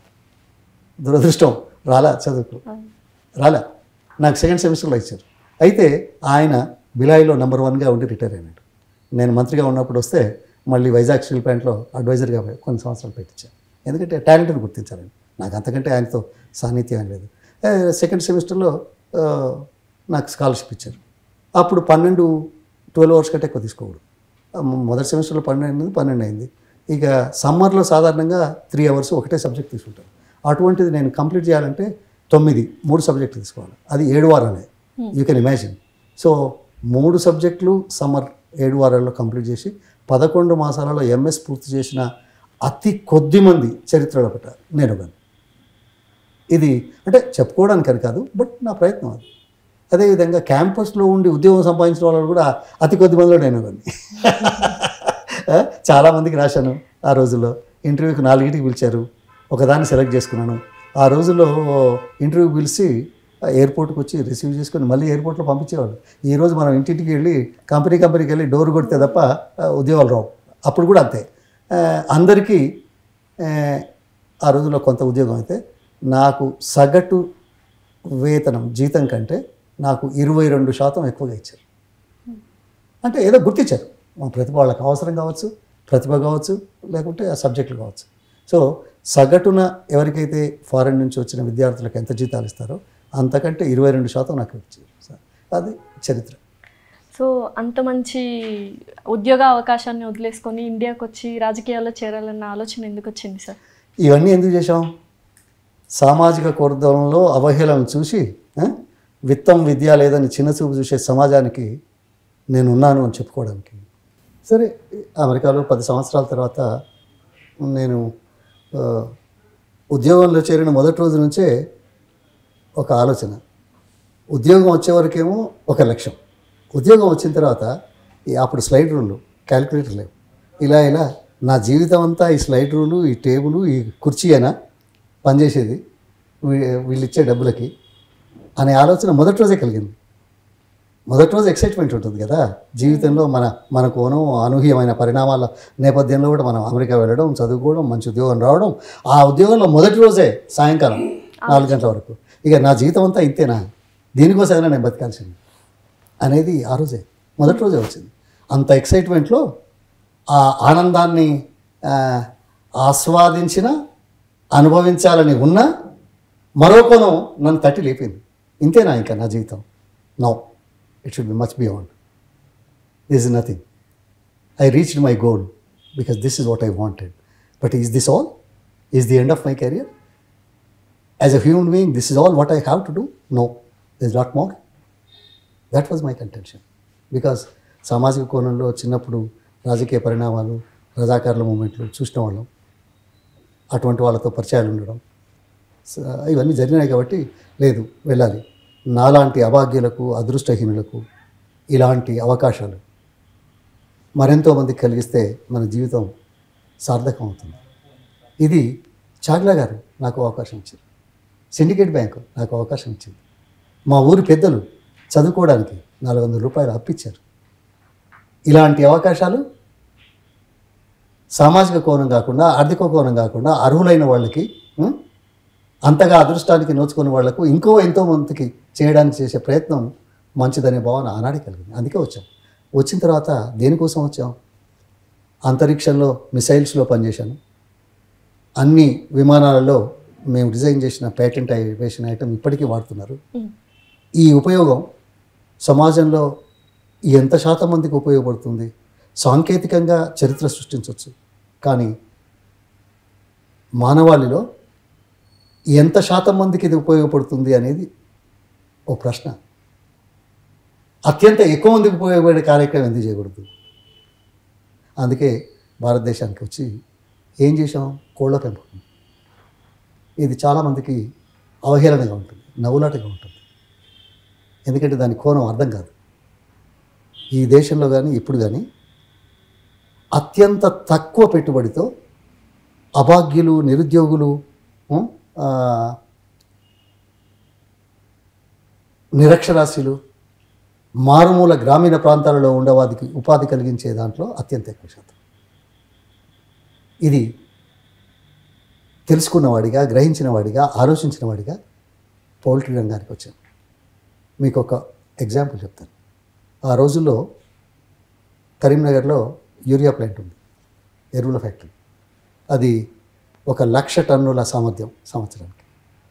దురదృష్టం రాలా చదువుకు రాలే నాకు సెకండ్ సెమిస్టర్లో ఇచ్చారు అయితే ఆయన బిలాయిలో నెంబర్ వన్గా ఉండి రిటైర్ అయినాడు నేను మంత్రిగా ఉన్నప్పుడు వస్తే మళ్ళీ వైజాగ్ స్టీల్ ప్లాంట్లో అడ్వైజర్గా కొన్ని సంవత్సరాలు పెట్టించాను ఎందుకంటే టాలెంట్ని గుర్తించాలని నాకు అంతకంటే ఆయనతో సాన్నిధ్యం ఏం లేదు ఏ, సెకండ్ సెమిస్టర్లో ఆ, నాకు స్కాలర్షిప్ ఇచ్చారు అప్పుడు పన్నెండు ట్వెల్వ్ అవర్స్ కంటే ఎక్కువ తీసుకోకూడదు ఆ, మొ- మొదటి సెమిస్టర్లో పన్నెండు అయింది పన్నెండు అయింది ఇక సమ్మర్లో సాధారణంగా త్రీ అవర్స్ ఒకటే సబ్జెక్ట్ తీసుకుంటాను అటువంటిది నేను కంప్లీట్ చేయాలంటే తొమ్మిది మూడు సబ్జెక్టులు తీసుకోవాలి అది ఏడు వారాలే యూ కెన్ ఇమాజిన్ సో మూడు సబ్జెక్టులు సమ్మర్ ఏడు వారాల్లో కంప్లీట్ చేసి పదకొండు మాసాలలో ఎంఎస్ పూర్తి చేసిన అతి కొద్ది మంది చరిత్రలో పెట్టారు నేను కానీ ఇది అంటే చెప్పుకోవడానికి అని కాదు బట్ నా ప్రయత్నం అది అదేవిధంగా క్యాంపస్లో ఉండి ఉద్యోగం సంపాదించిన వాళ్ళు కూడా అతి కొద్ది మందిలో నేను కానీ చాలామందికి రాశాను ఆ రోజుల్లో ఇంటర్వ్యూకి నాలుగింటికి పిలిచారు ఒకదాన్ని సెలెక్ట్ చేసుకున్నాను ఆ రోజుల్లో ఇంటర్వ్యూ పిలిచి ఎయిర్పోర్ట్కి వచ్చి రిసీవ్ చేసుకొని మళ్ళీ ఎయిర్పోర్ట్లో పంపించేవాళ్ళు ఈ రోజు మనం ఇంటింటికి వెళ్ళి కంపెనీ కంపెనీకి వెళ్ళి డోర్ కొడితే తప్ప ఆ, ఉద్యోగాలు రావు అప్పుడు కూడా అంతే ఆ, అందరికీ ఆ, ఆ రోజుల్లో కొంత ఉద్యోగం అయితే నాకు సగటు వేతనం జీతం కంటే నాకు ఇరవై రెండు శాతం ఎక్కువగా ఇచ్చారు అంటే ఏదో గుర్తించారు మా ప్రతిభ వాళ్ళకి అవసరం కావచ్చు ప్రతిభ కావచ్చు లేకుంటే ఆ సబ్జెక్టులు కావచ్చు సో సగటున ఎవరికైతే ఫారెన్ నుంచి వచ్చిన విద్యార్థులకు ఎంత జీతాలు ఇస్తారో అంతకంటే ఇరవై రెండు శాతం నాకు ఇచ్చారు సార్ అది చరిత్ర సో అంత మంచి ఉద్యోగ అవకాశాన్ని వదిలేసుకొని ఇండియాకి వచ్చి రాజకీయాల్లో చేరాలన్న ఆలోచన ఎందుకు వచ్చింది సార్ ఇవన్నీ ఎందుకు చేశాం సామాజిక కొరదంలో అవహేళన చూసి ఆ, విత్తం విద్య లేదని చిన్నచూపు చూసే సమాజానికి నేను ఉన్నాను అని చెప్పుకోవడానికి సరే అమెరికాలో పది సంవత్సరాల తర్వాత నేను ఆ, ఉద్యోగంలో చేరిన మొదటి రోజు నుంచే ఒక ఆలోచన ఉద్యోగం వచ్చే వరకేమో ఒక లక్ష్యం ఉద్యోగం వచ్చిన తర్వాత ఈ అప్పుడు స్లైడ్ రూళ్ళు క్యాలిక్యులేటర్ లేవు ఇలా ఇలా నా జీవితం అంతా ఈ స్లైడ్ రూలు ఈ టేబుల్ ఈ కుర్చీ అయినా పనిచేసేది వీ- వీళ్ళు ఇచ్చే డబ్బులకి అనే ఆలోచన మొదటి రోజే కలిగింది మొదటి రోజు ఎక్సైట్మెంట్ ఉంటుంది కదా జీవితంలో మన మనకును అనూహ్యమైన పరిణామాల నేపథ్యంలో కూడా మనం అమెరికా వెళ్ళడం చదువుకోవడం మంచి ఉద్యోగం రావడం ఆ ఉద్యోగంలో మొదటి రోజే సాయంకాలం నాలుగు గంటల వరకు ఇక నా జీవితం అంతా ఇంతేనా దీనికోసమైనా నేను బతకాల్సింది అనేది ఆ రోజే మొదటి రోజే వచ్చింది అంత ఎక్సైట్మెంట్లో ఆ ఆనందాన్ని ఆ, ఆస్వాదించిన అనుభవించాలని ఉన్నా మరో కోణం నన్ను తట్టి లేపింది ఇంతేనా ఇంకా నా జీవితం no it should be much beyond this is nothing I reached my goal because this is what I wanted but is this all is the end of my career as a human being this is all what I have to do no this not more that was my contention because సామాజిక కోణంలో చిన్నప్పుడు రాజకీయ పరిణామాలు రజాకారుల మూమెంట్లు చూసిన వాళ్ళం అటువంటి వాళ్ళతో పరిచయాలు ఉండడం స- ఇవన్నీ జరిగినాయి కాబట్టి లేదు వెళ్ళాలి నాలాంటి అభాగ్యులకు అదృష్టహీనులకు ఇలాంటి అవకాశాలు మరెంతో మందికి కలిగిస్తే మన జీవితం సార్థకం అవుతుంది ఇది చాగ్లా గారు నాకు అవకాశం ఇచ్చారు సిండికేట్ బ్యాంకు నాకు అవకాశం ఇచ్చింది మా ఊరి పెద్దలు చదువుకోవడానికి నాలుగు వందల రూపాయలు అప్పిచ్చారు ఇలాంటి అవకాశాలు సామాజిక కోణం కాకుండా ఆర్థిక కోణం కాకుండా అర్హులైన వాళ్ళకి ఉం, అంతగా అదృష్టానికి నోచుకునే వాళ్లకు ఇంకో ఎంతో మందికి చేయడానికి చేసే ప్రయత్నం మంచిదనే భావన ఆనాడే కలిగింది అందుకే వచ్చాం వచ్చిన తర్వాత దేనికోసం వచ్చాం అంతరిక్షంలో మిసైల్స్లో పనిచేశాను అన్ని విమానాలలో మేము డిజైన్ చేసిన పేటెంట్ వేసిన ఐటమ్ ఇప్పటికీ వాడుతున్నారు ఉమ్. ఈ ఉపయోగం సమాజంలో ఎంత శాతం మందికి ఉపయోగపడుతుంది సాంకేతికంగా చరిత్ర సృష్టించవచ్చు కానీ మానవాళిలో ఎంత శాతం మందికి ఇది ఉపయోగపడుతుంది అనేది ఓ ప్రశ్న అత్యంత ఎక్కువ మందికి ఉపయోగపడే కార్యక్రమం ఎందుకు చేయకూడదు అందుకే భారతదేశానికి వచ్చి ఏం చేసాం కోళ్ళ పెంపకం ఇది చాలామందికి అవహేళనగా ఉంటుంది నవ్వులాటగా ఉంటుంది ఎందుకంటే దాని కోణం అర్థం కాదు ఈ దేశంలో కానీ ఇప్పుడు కానీ అత్యంత తక్కువ పెట్టుబడితో అభాగ్యులు నిరుద్యోగులు ఉం, ఆ, నిరక్షరాస్యులు మారుమూల గ్రామీణ ప్రాంతాలలో ఉండవాదికి ఉపాధి కలిగించే దాంట్లో అత్యంత ఎక్కువ శాతం ఇది తెలుసుకున్నవాడిగా గ్రహించిన వాడిగా ఆలోచించిన వాడిగా పౌల్ట్రీ రంగానికి వచ్చాను మీకు ఒక ఎగ్జాంపుల్ చెప్తాను ఆ రోజుల్లో కరీంనగర్లో యూరియా ప్లాంట్ ఉంది ఎరువుల ఫ్యాక్టరీ అది ఒక లక్ష టన్నుల సామర్థ్యం సంవత్సరానికి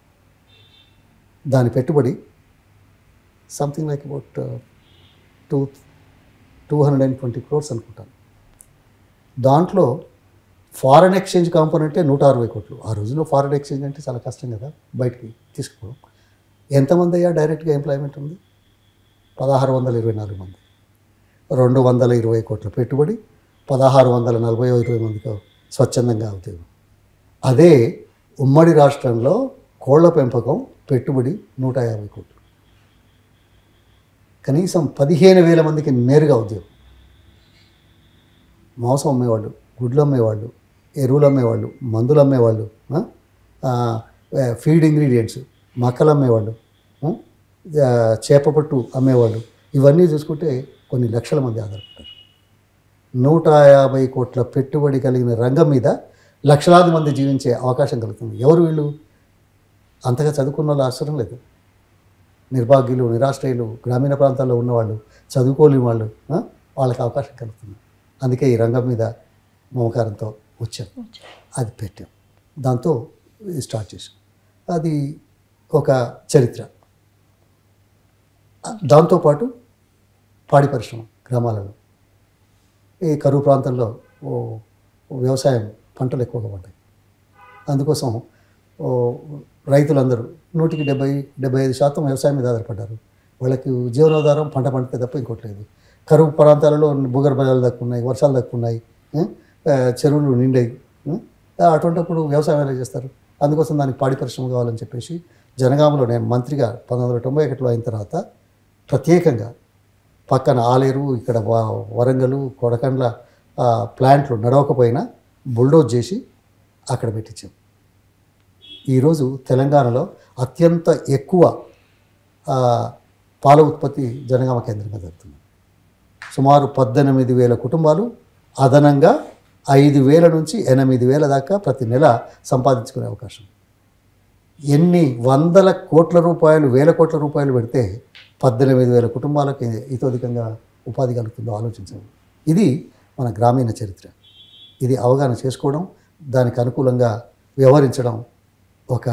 దాని పెట్టుబడి something like about two two hundred and twenty crores అనుకుంటాను దాంట్లో ఫారెన్ ఎక్స్చేంజ్ కాంపోనెంటే నూట అరవై కోట్లు ఆ రోజుల్లో ఫారెన్ ఎక్స్చేంజ్ అంటే చాలా కష్టం కదా బయటికి తీసుకోవడం ఎంతమంది అయ్యా డైరెక్ట్గా ఎంప్లాయ్మెంట్ ఉంది పదహారు వందల ఇరవై నాలుగు మంది రెండు వందల ఇరవై కోట్ల పెట్టుబడి పదహారు వందల నలభై ఇరవై మందికి స్వచ్ఛందంగా ఉద్యోగం అదే ఉమ్మడి రాష్ట్రంలో కోళ్ల పెంపకం పెట్టుబడి నూట యాభై కోట్లు కనీసం పదిహేను వేల మందికి నేరుగా ఉద్యోగం మాంసం అమ్మేవాళ్ళు గుడ్లు అమ్మేవాళ్ళు ఎరువులు అమ్మేవాళ్ళు మందులు అమ్మేవాళ్ళు ఆ? ఆ, ఫీడ్ ఇంగ్రీడియంట్స్ మక్కలు అమ్మేవాళ్ళు ఆ? ఆ, చేపపట్టు అమ్మేవాళ్ళు ఇవన్నీ చూసుకుంటే కొన్ని లక్షల మంది ఆధారపడ్డారు నూట యాభై కోట్ల పెట్టుబడి కలిగిన రంగం మీద లక్షలాది మంది జీవించే అవకాశం కలుగుతుంది ఎవరు వీళ్ళు అంతగా చదువుకున్న వాళ్ళు అవసరం లేదు నిర్భాగ్యులు నిరాశ్రయులు గ్రామీణ ప్రాంతాల్లో ఉన్నవాళ్ళు చదువుకోలేని వాళ్ళు ఆ? వాళ్ళకి అవకాశం కలుగుతుంది అందుకే ఈ రంగం మీద మమకారంతో వచ్చాం అది పెట్టాం దాంతో ఇది స్టార్ట్ చేసాం అది ఒక చరిత్ర దాంతోపాటు పాడి పరిశ్రమ గ్రామాలలో ఈ కరువు ప్రాంతంలో ఓ ఓ వ్యవసాయం పంటలు ఎక్కువగా పడ్డాయి అందుకోసం ఓ రైతులందరూ నూటికి డెబ్బై డెబ్బై ఐదు శాతం వ్యవసాయం మీద ఆధారపడ్డారు వాళ్ళకి జీవనాధారం పంట పండితే తప్ప ఇంకోటి లేదు కరువు ప్రాంతాలలో భూగర్భ జలాలు దక్కున్నాయి వర్షాలు దక్కున్నాయి ఏ? ఆ, చెరువులు నిండాయి ఏ? ఆ, అటువంటిప్పుడు వ్యవసాయం ఎలా చేస్తారు అందుకోసం దానికి పాడి పరిశ్రమ కావాలని చెప్పేసి జనగామలో నేను మంత్రిగా పంతొమ్మిది వందల తొంభై ఒకటిలో అయిన తర్వాత ప్రత్యేకంగా పక్కన ఆలేరు ఇక్కడ వ- వరంగల్ కొడకండ్ల ఆ, ప్లాంట్లు నడవకపోయినా బుల్డోజ్ చేసి అక్కడ పెట్టించాం ఈరోజు తెలంగాణలో అత్యంత ఎక్కువ ఆ, పాల ఉత్పత్తి జనగామ కేంద్రంగా జరుగుతుంది సుమారు పద్దెనిమిది వేల కుటుంబాలు అదనంగా ఐదు వేల నుంచి ఎనిమిది వేల దాకా ప్రతి నెల సంపాదించుకునే అవకాశం ఎన్ని వందల కోట్ల రూపాయలు వేల కోట్ల రూపాయలు పెడితే పద్దెనిమిది వేల కుటుంబాలకు ఇతోధికంగా ఉపాధి కలుగుతుందో ఆలోచించండి ఇది మన గ్రామీణ చరిత్ర ఇది అవగాహన చేసుకోవడం దానికి అనుకూలంగా వ్యవహరించడం ఒక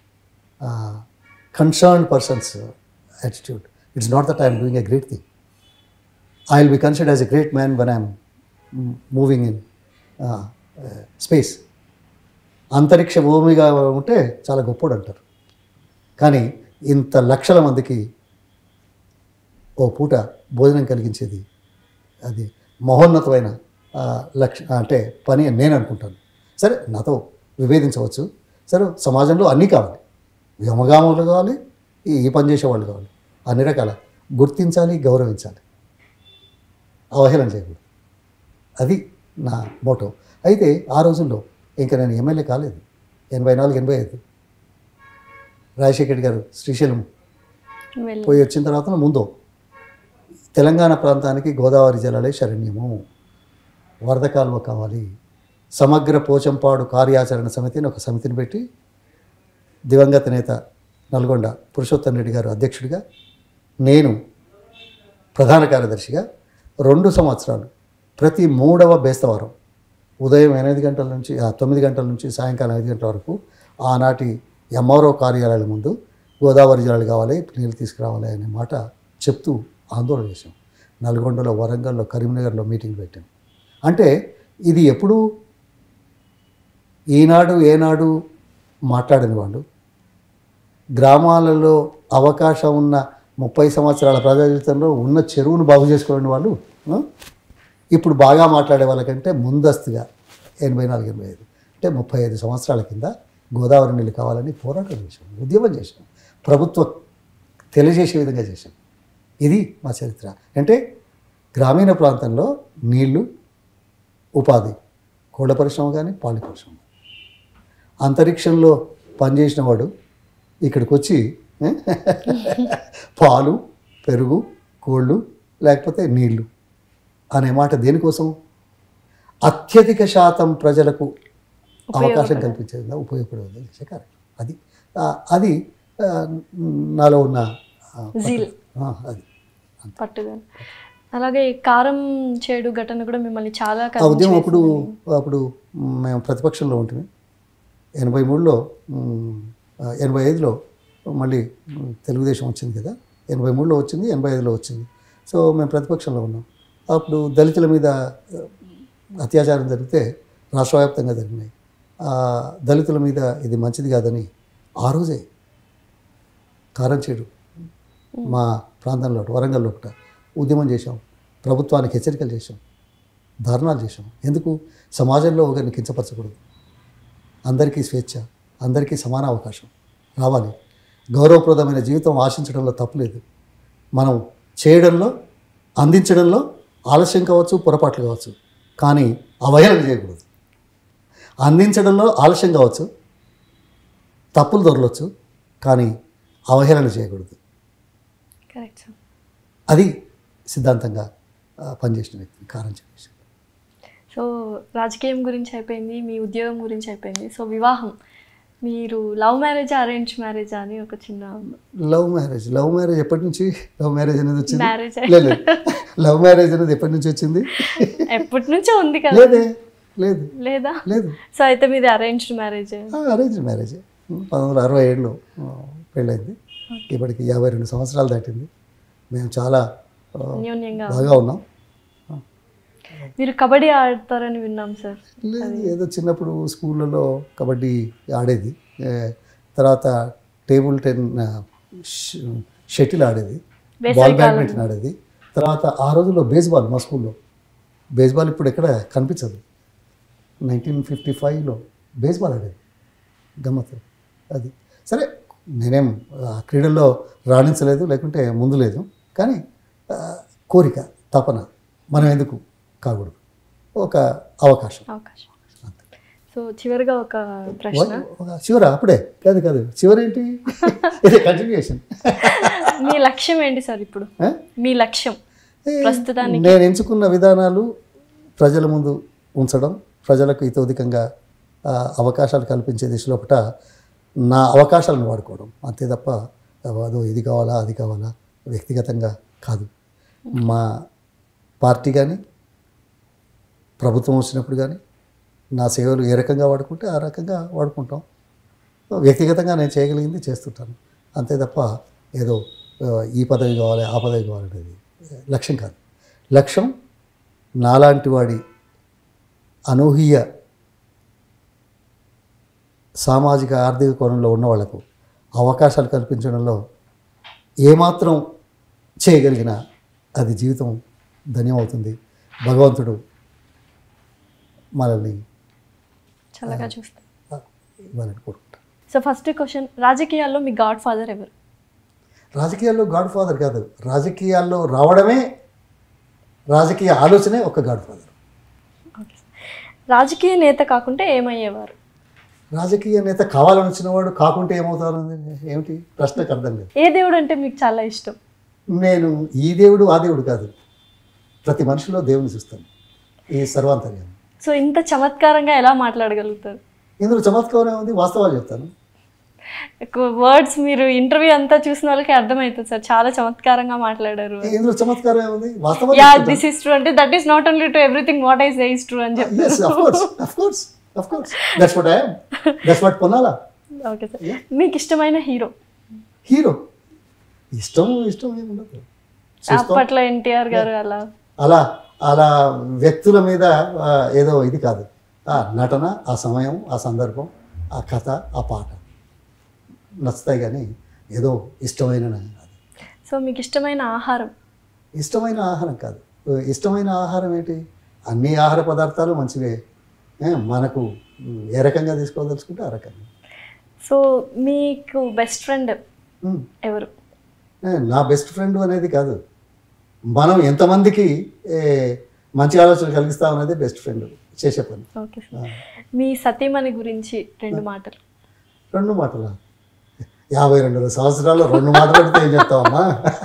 concern persons attitude it's not that I'm doing a great thing I will be consider as a great man one I'm moving in space అంతరిక్ష భూమిగా ఉంటే చాలా గొప్పోడు అంటారు కానీ ఇంత లక్షల మందికి ఓ పూట భోజనం కలిగించేది అది మహోన్నతమైన ఆ, లక్ష అంటే పని అని నేను అనుకుంటాను సరే నాతో విభేదించవచ్చు సరే సమాజంలో అన్నీ కావాలి వ్యోమగాములు కావాలి ఈ ఈ పని చేసేవాళ్ళు కావాలి అన్ని రకాల గుర్తించాలి గౌరవించాలి అవహేళన చేయకూడదు అది నా మోటో అయితే ఆ రోజుల్లో ఇంకా నేను ఎమ్మెల్యే కాలేదు ఎనభై నాలుగు ఎనభై ఐదు రాజశేఖర్ రెడ్డి గారు శ్రీశైలం వెళ్ళి పోయి వచ్చిన తర్వాత ముందు తెలంగాణ ప్రాంతానికి గోదావరి జలాలే శరణ్యము వరద కాలువ కావాలి సమగ్ర పోచంపాడు కార్యాచరణ సమితిని ఒక సమితిని పెట్టి దివంగత నేత నల్గొండ పురుషోత్తం రెడ్డి గారు అధ్యక్షుడిగా నేను ప్రధాన కార్యదర్శిగా రెండు సంవత్సరాలు ప్రతి మూడవ బేస్తవారం ఉదయం ఎనిమిది గంటల నుంచి ఆ, తొమ్మిది గంటల నుంచి సాయంకాలం ఐదు గంటల వరకు ఆనాటి ఎంఆర్ఓ కార్యాలయాల ముందు గోదావరి జలాలు కావాలి నీళ్ళు తీసుకురావాలి అనే మాట చెప్తూ ఆందోళన చేశాం నల్గొండలో వరంగల్లో కరీంనగర్లో మీటింగ్ పెట్టాం అంటే ఇది ఎప్పుడు ఈనాడు ఏనాడు మాట్లాడని వాళ్ళు గ్రామాలలో అవకాశం ఉన్న ముప్పై సంవత్సరాల ప్రజా జీవితంలో ఉన్న చెరువును బాగు చేసుకోలేని వాళ్ళు ఆ? ఇప్పుడు బాగా మాట్లాడే వాళ్ళకంటే ముందస్తుగా ఎనభై నాలుగు ఎనభై ఐదు అంటే ముప్పై ఐదు సంవత్సరాల కింద గోదావరి నీళ్ళు కావాలని పోరాటం చేశాం ఉద్యమం చేశాం ప్రభుత్వం తెలియజేసే విధంగా చేశాం ఇది మా చరిత్ర అంటే గ్రామీణ ప్రాంతంలో నీళ్లు ఉపాధి కోళ్ళ పరిశ్రమ కానీ పాడి పరిశ్రమ కానీ. అంతరిక్షంలో పనిచేసిన వాడు ఇక్కడికి వచ్చి ఏ? పాలు పెరుగు కోళ్ళు లేకపోతే నీళ్లు అనే మాట దేనికోసం అత్యధిక శాతం ప్రజలకు అవకాశం కల్పించే విధంగా ఉపయోగపడే విధంగా చేసే కార్యక్రమం అది ఆ, అది ఆ, నాలో ఉన్న ఆ, జీల్ ఆ, అది పట్టుదల అలాగే కారం చేడు ఘటన కూడా మిమ్మల్ని చాలా ఆ కదిలించి ఉద్యమం అప్పుడు వేసిందని. అప్పుడు మేము ప్రతిపక్షంలో ఉంటుంది ఎనభై మూడులో మ్, ఆ, ఎనభై ఐదులో మళ్ళీ మ్, తెలుగుదేశం వచ్చింది కదా ఎనభై మూడులో వచ్చింది ఎనభై ఐదులో వచ్చింది సో మేము ప్రతిపక్షంలో ఉన్నాం అప్పుడు దళితుల మీద ఆ, అత్యాచారం జరిగితే రాష్ట్రవ్యాప్తంగా జరిగినాయి ఆ, దళితుల మీద ఇది మంచిది కాదని ఆ రోజే కారం చేడు మా ప్రాంతంలో ఒకటి, వరంగల్లో ఒకట ఉద్యమం చేశాం ప్రభుత్వానికి హెచ్చరికలు చేశాం ధారణాలు చేశాం ఎందుకు సమాజంలో ఒకరిని కించపరచకూడదు అందరికీ స్వేచ్ఛ అందరికీ సమాన అవకాశం రావాలి గౌరవప్రదమైన జీవితం ఆశించడంలో తప్పులేదు మనం చేయడంలో అందించడంలో ఆలస్యం కావచ్చు పొరపాట్లు కావచ్చు కానీ అవహేళన చేయకూడదు అందించడంలో ఆలస్యం కావచ్చు తప్పులు దొరలవచ్చు కానీ అవహేళన చేయకూడదు కరెక్ట్ సార్ అది సిద్ధాంతంగా ఆ, పనిచేసిన వ్యక్తి కారం చెప్పేసి సో రాజకీయం గురించి అయిపోయింది మీ ఉద్యోగం గురించి అయిపోయింది సో వివాహం మీరు లవ్ మ్యారేజ్ అరేంజ్ మ్యారేజ్ అని ఒక చిన్న లవ్ మ్యారేజ్ లవ్ మ్యారేజ్ ఎప్పటి నుంచి లవ్ మ్యారేజ్ అనేది వచ్చింది మ్యారేజ్ లేదు లవ్ మ్యారేజ్ అనేది ఎప్పటి నుంచి వచ్చింది ఎప్పటి నుంచో ఉంది కదా లేదే లేదు లేదా లేదు సో అయితే మీది అరేంజ్డ్ మ్యారేజ్ అరేంజ్ మ్యారేజ్ పంతొమ్మిది వందల అరవై ఏడులో ఆ, పెళ్ళైంది ఇప్పటికి యాభై రెండు సంవత్సరాలు దాటింది మేము చాలా ఆ, అన్యోన్యంగా బాగా ఉన్నాం మీరు కబడ్డీ ఆడతారని విన్నాం సార్ లేదు ఏదో చిన్నప్పుడు స్కూళ్ళలో కబడ్డీ ఆడేది ఏ, తర్వాత టేబుల్ టెన్ ఆ, ష- షటిల్ ఆడేది బాల్ బ్యాడ్మింటన్ ఆడేది తర్వాత ఆ రోజుల్లో బేస్బాల్ మా స్కూల్లో బేస్బాల్ ఇప్పుడు ఎక్కడ కనిపించదు నైన్టీన్ ఫిఫ్టీ ఫైవ్లో బేస్బాల్ ఆడేది గమ్మత్తు అది సరే నేనేం ఆ, క్రీడల్లో రాణించలేదు లేకుంటే ముందు లేదు కానీ ఆ, కోరిక తపన మనం ఎందుకు కాకూడదు ఒక అవకాశం అవకాశం సో చివరిగా ఒక ప్రశ్న ఒక చివర అప్పుడే కాదు కాదు చివరేంటి ఇది కంటిన్యూషన్ మీ లక్ష్యం ఏంటి సార్ ఇప్పుడు మీ లక్ష్యం ప్రస్తుతానికి నేను ఎంచుకున్న విధానాలు ప్రజల ముందు ఉంచడం ప్రజలకు ఇతోధికంగా ఆ, అవకాశాలు కల్పించే దిశలోపట నా అవకాశాలను వాడుకోవడం అంతే తప్ప అదో ఇది కావాలా అది కావాలా వ్యక్తిగతంగా కాదు మా పార్టీ కానీ ప్రభుత్వం వచ్చినప్పుడు కానీ నా సేవలు ఏ రకంగా వాడుకుంటే ఆ రకంగా వాడుకుంటాం వ్యక్తిగతంగా నేను చేయగలిగింది చేస్తుంటాను అంతే తప్ప ఏదో ఆ, ఈ పదవి కావాలి ఆ పదవి కావాలనేది లక్ష్యం కాదు లక్ష్యం నాలాంటి వాడి అనూహ్య సామాజిక ఆర్థిక కోణంలో ఉన్న వాళ్లకు అవకాశాలు కల్పించడంలో ఏమాత్రం చేయగలిగిన అది జీవితం ధన్యమవుతుంది భగవంతుడు మనల్ని చల్లగా చూస్తాం ఇవ్వాలని కోరుకుంటాను సో ఫస్ట్ క్వశ్చన్ రాజకీయాల్లో మీ గాడ్ ఫాదర్ ఎవరు రాజకీయాల్లో గాడ్ ఫాదర్ కాదు రాజకీయాల్లో రావడమే రాజకీయ ఆలోచనే ఒక గాడ్ ఫాదర్ ఓకే రాజకీయ నేత కాకుంటే ఏమయ్యేవారు రాజకీయ నేత కావాలని వచ్చినవాడు కాకుంటే ఏమవుతారు ఏమిటి ప్రశ్నకు అర్థం లేదు ఏ దేవుడు అంటే మీకు చాలా ఇష్టం నేను ఈ దేవుడు ఆ దేవుడు కాదు ప్రతి మనిషిలో దేవుని చూస్తాను ఈ సర్వాంతర్యాన్ని సో ఇంత చమత్కారంగా ఎలా మాట్లాడగలుగుతారు ఇందులో చమత్కారం ఉంది వాస్తవాలు చెప్తాను వర్డ్స్ మీరు ఇంటర్వ్యూ అంతా చూసిన వాళ్ళకి అర్థమవుతుంది సార్ చాలా చమత్కారంగా మాట్లాడారు ఇందులో చమత్కారం ఏముంది వాస్తవాలు యా దిస్ ఇస్ ట్రూ అంటే that is not only to everything what I say is true అని చెప్పి yes of course of course of course that's what I am that's what Ponnala okay sir మీకు ఇష్టమైన హీరో హీరో ఇష్టం ఇష్టం ఏమి ఉండదు చూస్తాం అప్పట్లో ఎన్టీఆర్ గారు అలా అలా అలా వ్యక్తుల మీద ఆ, ఏదో ఇది కాదు ఆ నటన ఆ సమయం ఆ సందర్భం ఆ కథ ఆ పాట నచ్చుతాయి కానీ ఏదో ఇష్టమైన కాదు సో మీకు ఇష్టమైన ఆహారం ఇష్టమైన ఆహారం కాదు ఇష్టమైన ఆహారం ఏంటి అన్ని ఆహార పదార్థాలు మంచివే ఏ, మనకు ఏ రకంగా తీసుకోదలుచుకుంటే ఆ రకంగా సో మీకు బెస్ట్ ఫ్రెండ్ ఉమ్. ఎవరు ఏ, నా బెస్ట్ ఫ్రెండ్ అనేది కాదు మనం ఎంతమందికి ఏ, మంచి ఆలోచన కలిగిస్తాం అనేది బెస్ట్ ఫ్రెండ్ చేసే పని ఓకే సార్ మీ సతీమణి గురించి రెండు మాటలు రెండు మాటలా యాభై రెండు సంవత్సరాలు రెండు మాటలు అడిగితే ఏం చెప్తావమ్మా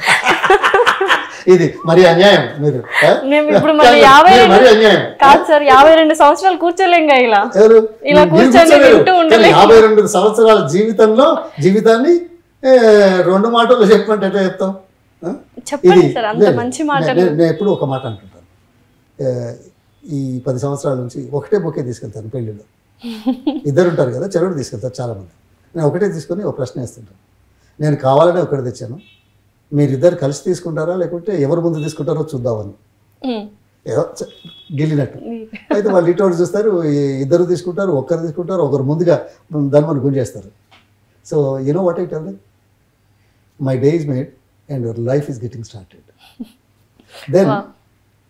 ఇది మరి అన్యాయం మీరు ఆ? మేము ఇప్పుడు మరి కాదు, యాభై మీరు రెండు మరి అన్యాయం కాదు సార్ యాభై రెండు సంవత్సరాలు కూర్చోలేంగా ఇలా ఎవరు ఇలా మీరు కూర్చొని కూర్చోలేరు. వింటూ కానీ ఉండలేరు. యాభై రెండు సంవత్సరాల జీవితంలో జీవితాన్ని ఏ, రెండు మాటలు చెప్పమంటే ఎట్లా చెప్తాం ఆ? చెప్పండి ఇది సార్ అంత లేదు, మంచి నే- మాటలు నే- నేను ఎప్పుడు ఒక మాట అంటుంటాను ఏ, ఈ పది సంవత్సరాల నుంచి ఒకటే బొకే తీసుకెళ్తాను పెళ్ళిలో ఇద్దరు ఉంటారు కదా చెరువుడు తీసుకెళ్తారు చాలామంది నేను ఒకటే తీసుకొని ఒక ప్రశ్న వేస్తుంటాను నేను కావాలనే ఒకటి తెచ్చాను మీరిద్దరు కలిసి తీసుకుంటారా లేకుంటే ఎవరు ముందు తీసుకుంటారో చూద్దామని ఉమ్. ఏదో చ- గిల్లినట్టు మీ- అయితే వాళ్ళు ఇటు ఒకటి చూస్తారు ఈ- ఇద్దరు తీసుకుంటారు ఒకరు తీసుకుంటారు ఒకరు ముందుగా ధర్మను గుంజేస్తారు so you know what I tell my day is made and your life is getting started then Wow.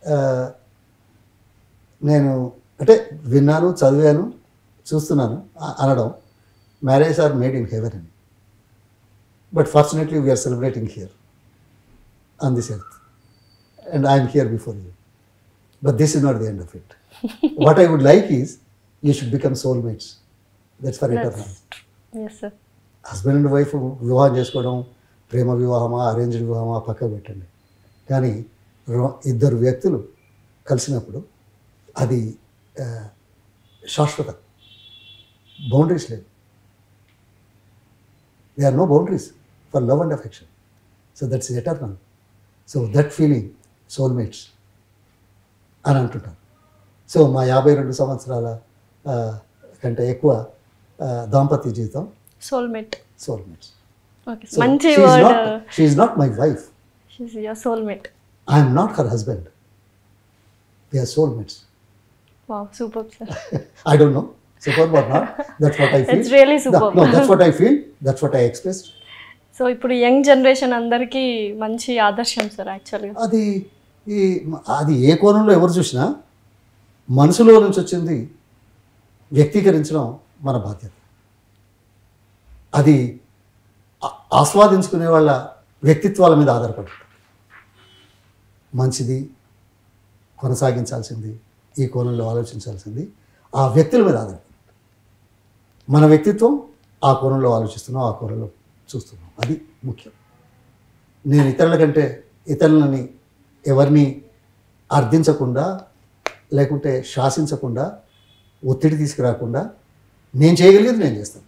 ఆ, నేను అంటే విన్నాను చదివాను చూస్తున్నాను అ- అనడం marriage are made in heaven అని but fortunately we are celebrating here on this earth and I'm here before you but this is not the end of it what I would like is you should become soulmates that's for eternal yes sir husband and wife వివాహం చేసుకోవడం ప్రేమ వివాహమా arranged వివాహమా పక్కకు పెట్టండి కానీ రో- ఇద్దరు వ్యక్తులు కలిసినప్పుడు అది ఆ, శాశ్వత బౌండరీస్ లేవు they are no boundaries for love and affection so that's eternal so that feeling soulmates అని అంటుంటారు సో మా యాభై రెండు సంవత్సరాల ఆ, కంటే ఎక్కువ ఆ, దాంపత్య జీవితం సోల్మేట్ soulmates. ఓకే So మంచి she is word not, she is not my wife. Your soulmate I am not her husband. We are soulmates. Wow super sir I don't know, superb or not. That's what I feel. It's really No, superb. No, that's what I feel. That's what I expressed. So ఇప్పుడు young generation అందరికీ మంచి ఆదర్శం sir యాక్చువల్గా అది ఈ అది ఏ కోణంలో ఎవరు చూసినా మనసులో నుంచి వచ్చింది వ్యక్తీకరించడం మన బాధ్యత అది ఆ- ఆస్వాదించుకునే వాళ్ళ వ్యక్తిత్వాల మీద ఆధారపడి ఉంటుంది. మంచిది కొనసాగించాల్సింది ఈ కోణంలో ఆలోచించాల్సింది ఆ వ్యక్తుల మీద ఆధారపడి ఉంటుంది. మన వ్యక్తిత్వం ఆ కోణంలో ఆలోచిస్తున్నాం ఆ కోణంలో చూస్తున్నాం అది ముఖ్యం నేను ఇతరుల కంటే ఇతరులని ఎవరిని అర్థించకుండా లేకుంటే శాసించకుండా ఒత్తిడి తీసుకురాకుండా నేను చేయగలిగేది నేను చేస్తాను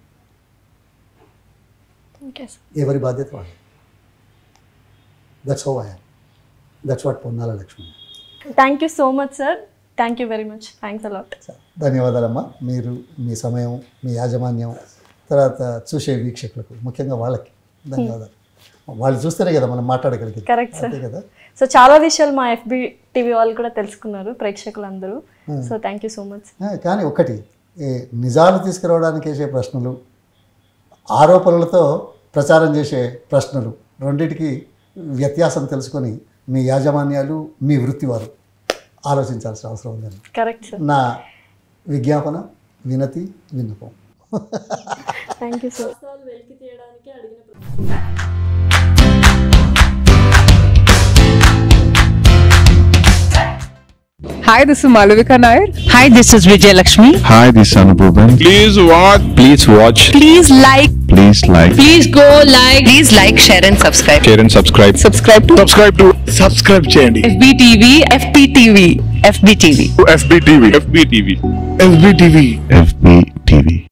ఓకే సార్ ఎవరి బాధ్యత వాళ్ళు that's how I that's what Ponnala Laxman thank you so much sir thank you very much thanks a lot ధన్యవాదాలమ్మా మీరు మీ సమయం మీ యాజమాన్యం తర్వాత చూసే వీక్షకులకు ముఖ్యంగా వాళ్ళకి ధన్యవాదాలు వాళ్ళు చూస్తేనే కదా మనం మాట్లాడగలిగేది కరెక్ట్ సార్ అంతే కదా సో చాలా విషయాలు మా ఎఫ్బి టీవీ వాళ్ళు కూడా తెలుసుకున్నారు ప్రేక్షకులందరూ so thank you so much ఆ, కానీ ఒకటి ఈ నిజాలు తీసుకురావడానికి వేసే ప్రశ్నలు ఆరోపణలతో ప్రచారం చేసే ప్రశ్నలు రెండిటికి వ్యత్యాసం తెలుసుకొని మీ యాజమాన్యాలు మీ వృత్తి వారు ఆలోచించాల్సిన అవసరం ఉందని కరెక్ట్ సార్ నా విజ్ఞాపన వినతి విన్నపం థ్యాంక్ యూ సార్ వెలికి తీయడానికి అడిగిన Hi, this is Malavika Nair. Hi, this is Vijay Lakshmi. Hi, this is Anupuban. Please watch. Please watch. Please like, Please like, please go like, please like, share and subscribe. share and subscribe. Subscribe to Subscribe to subscribe చేయండి FBTV, FPTV, FBTV. FBTV FBTV FBTV FB TV.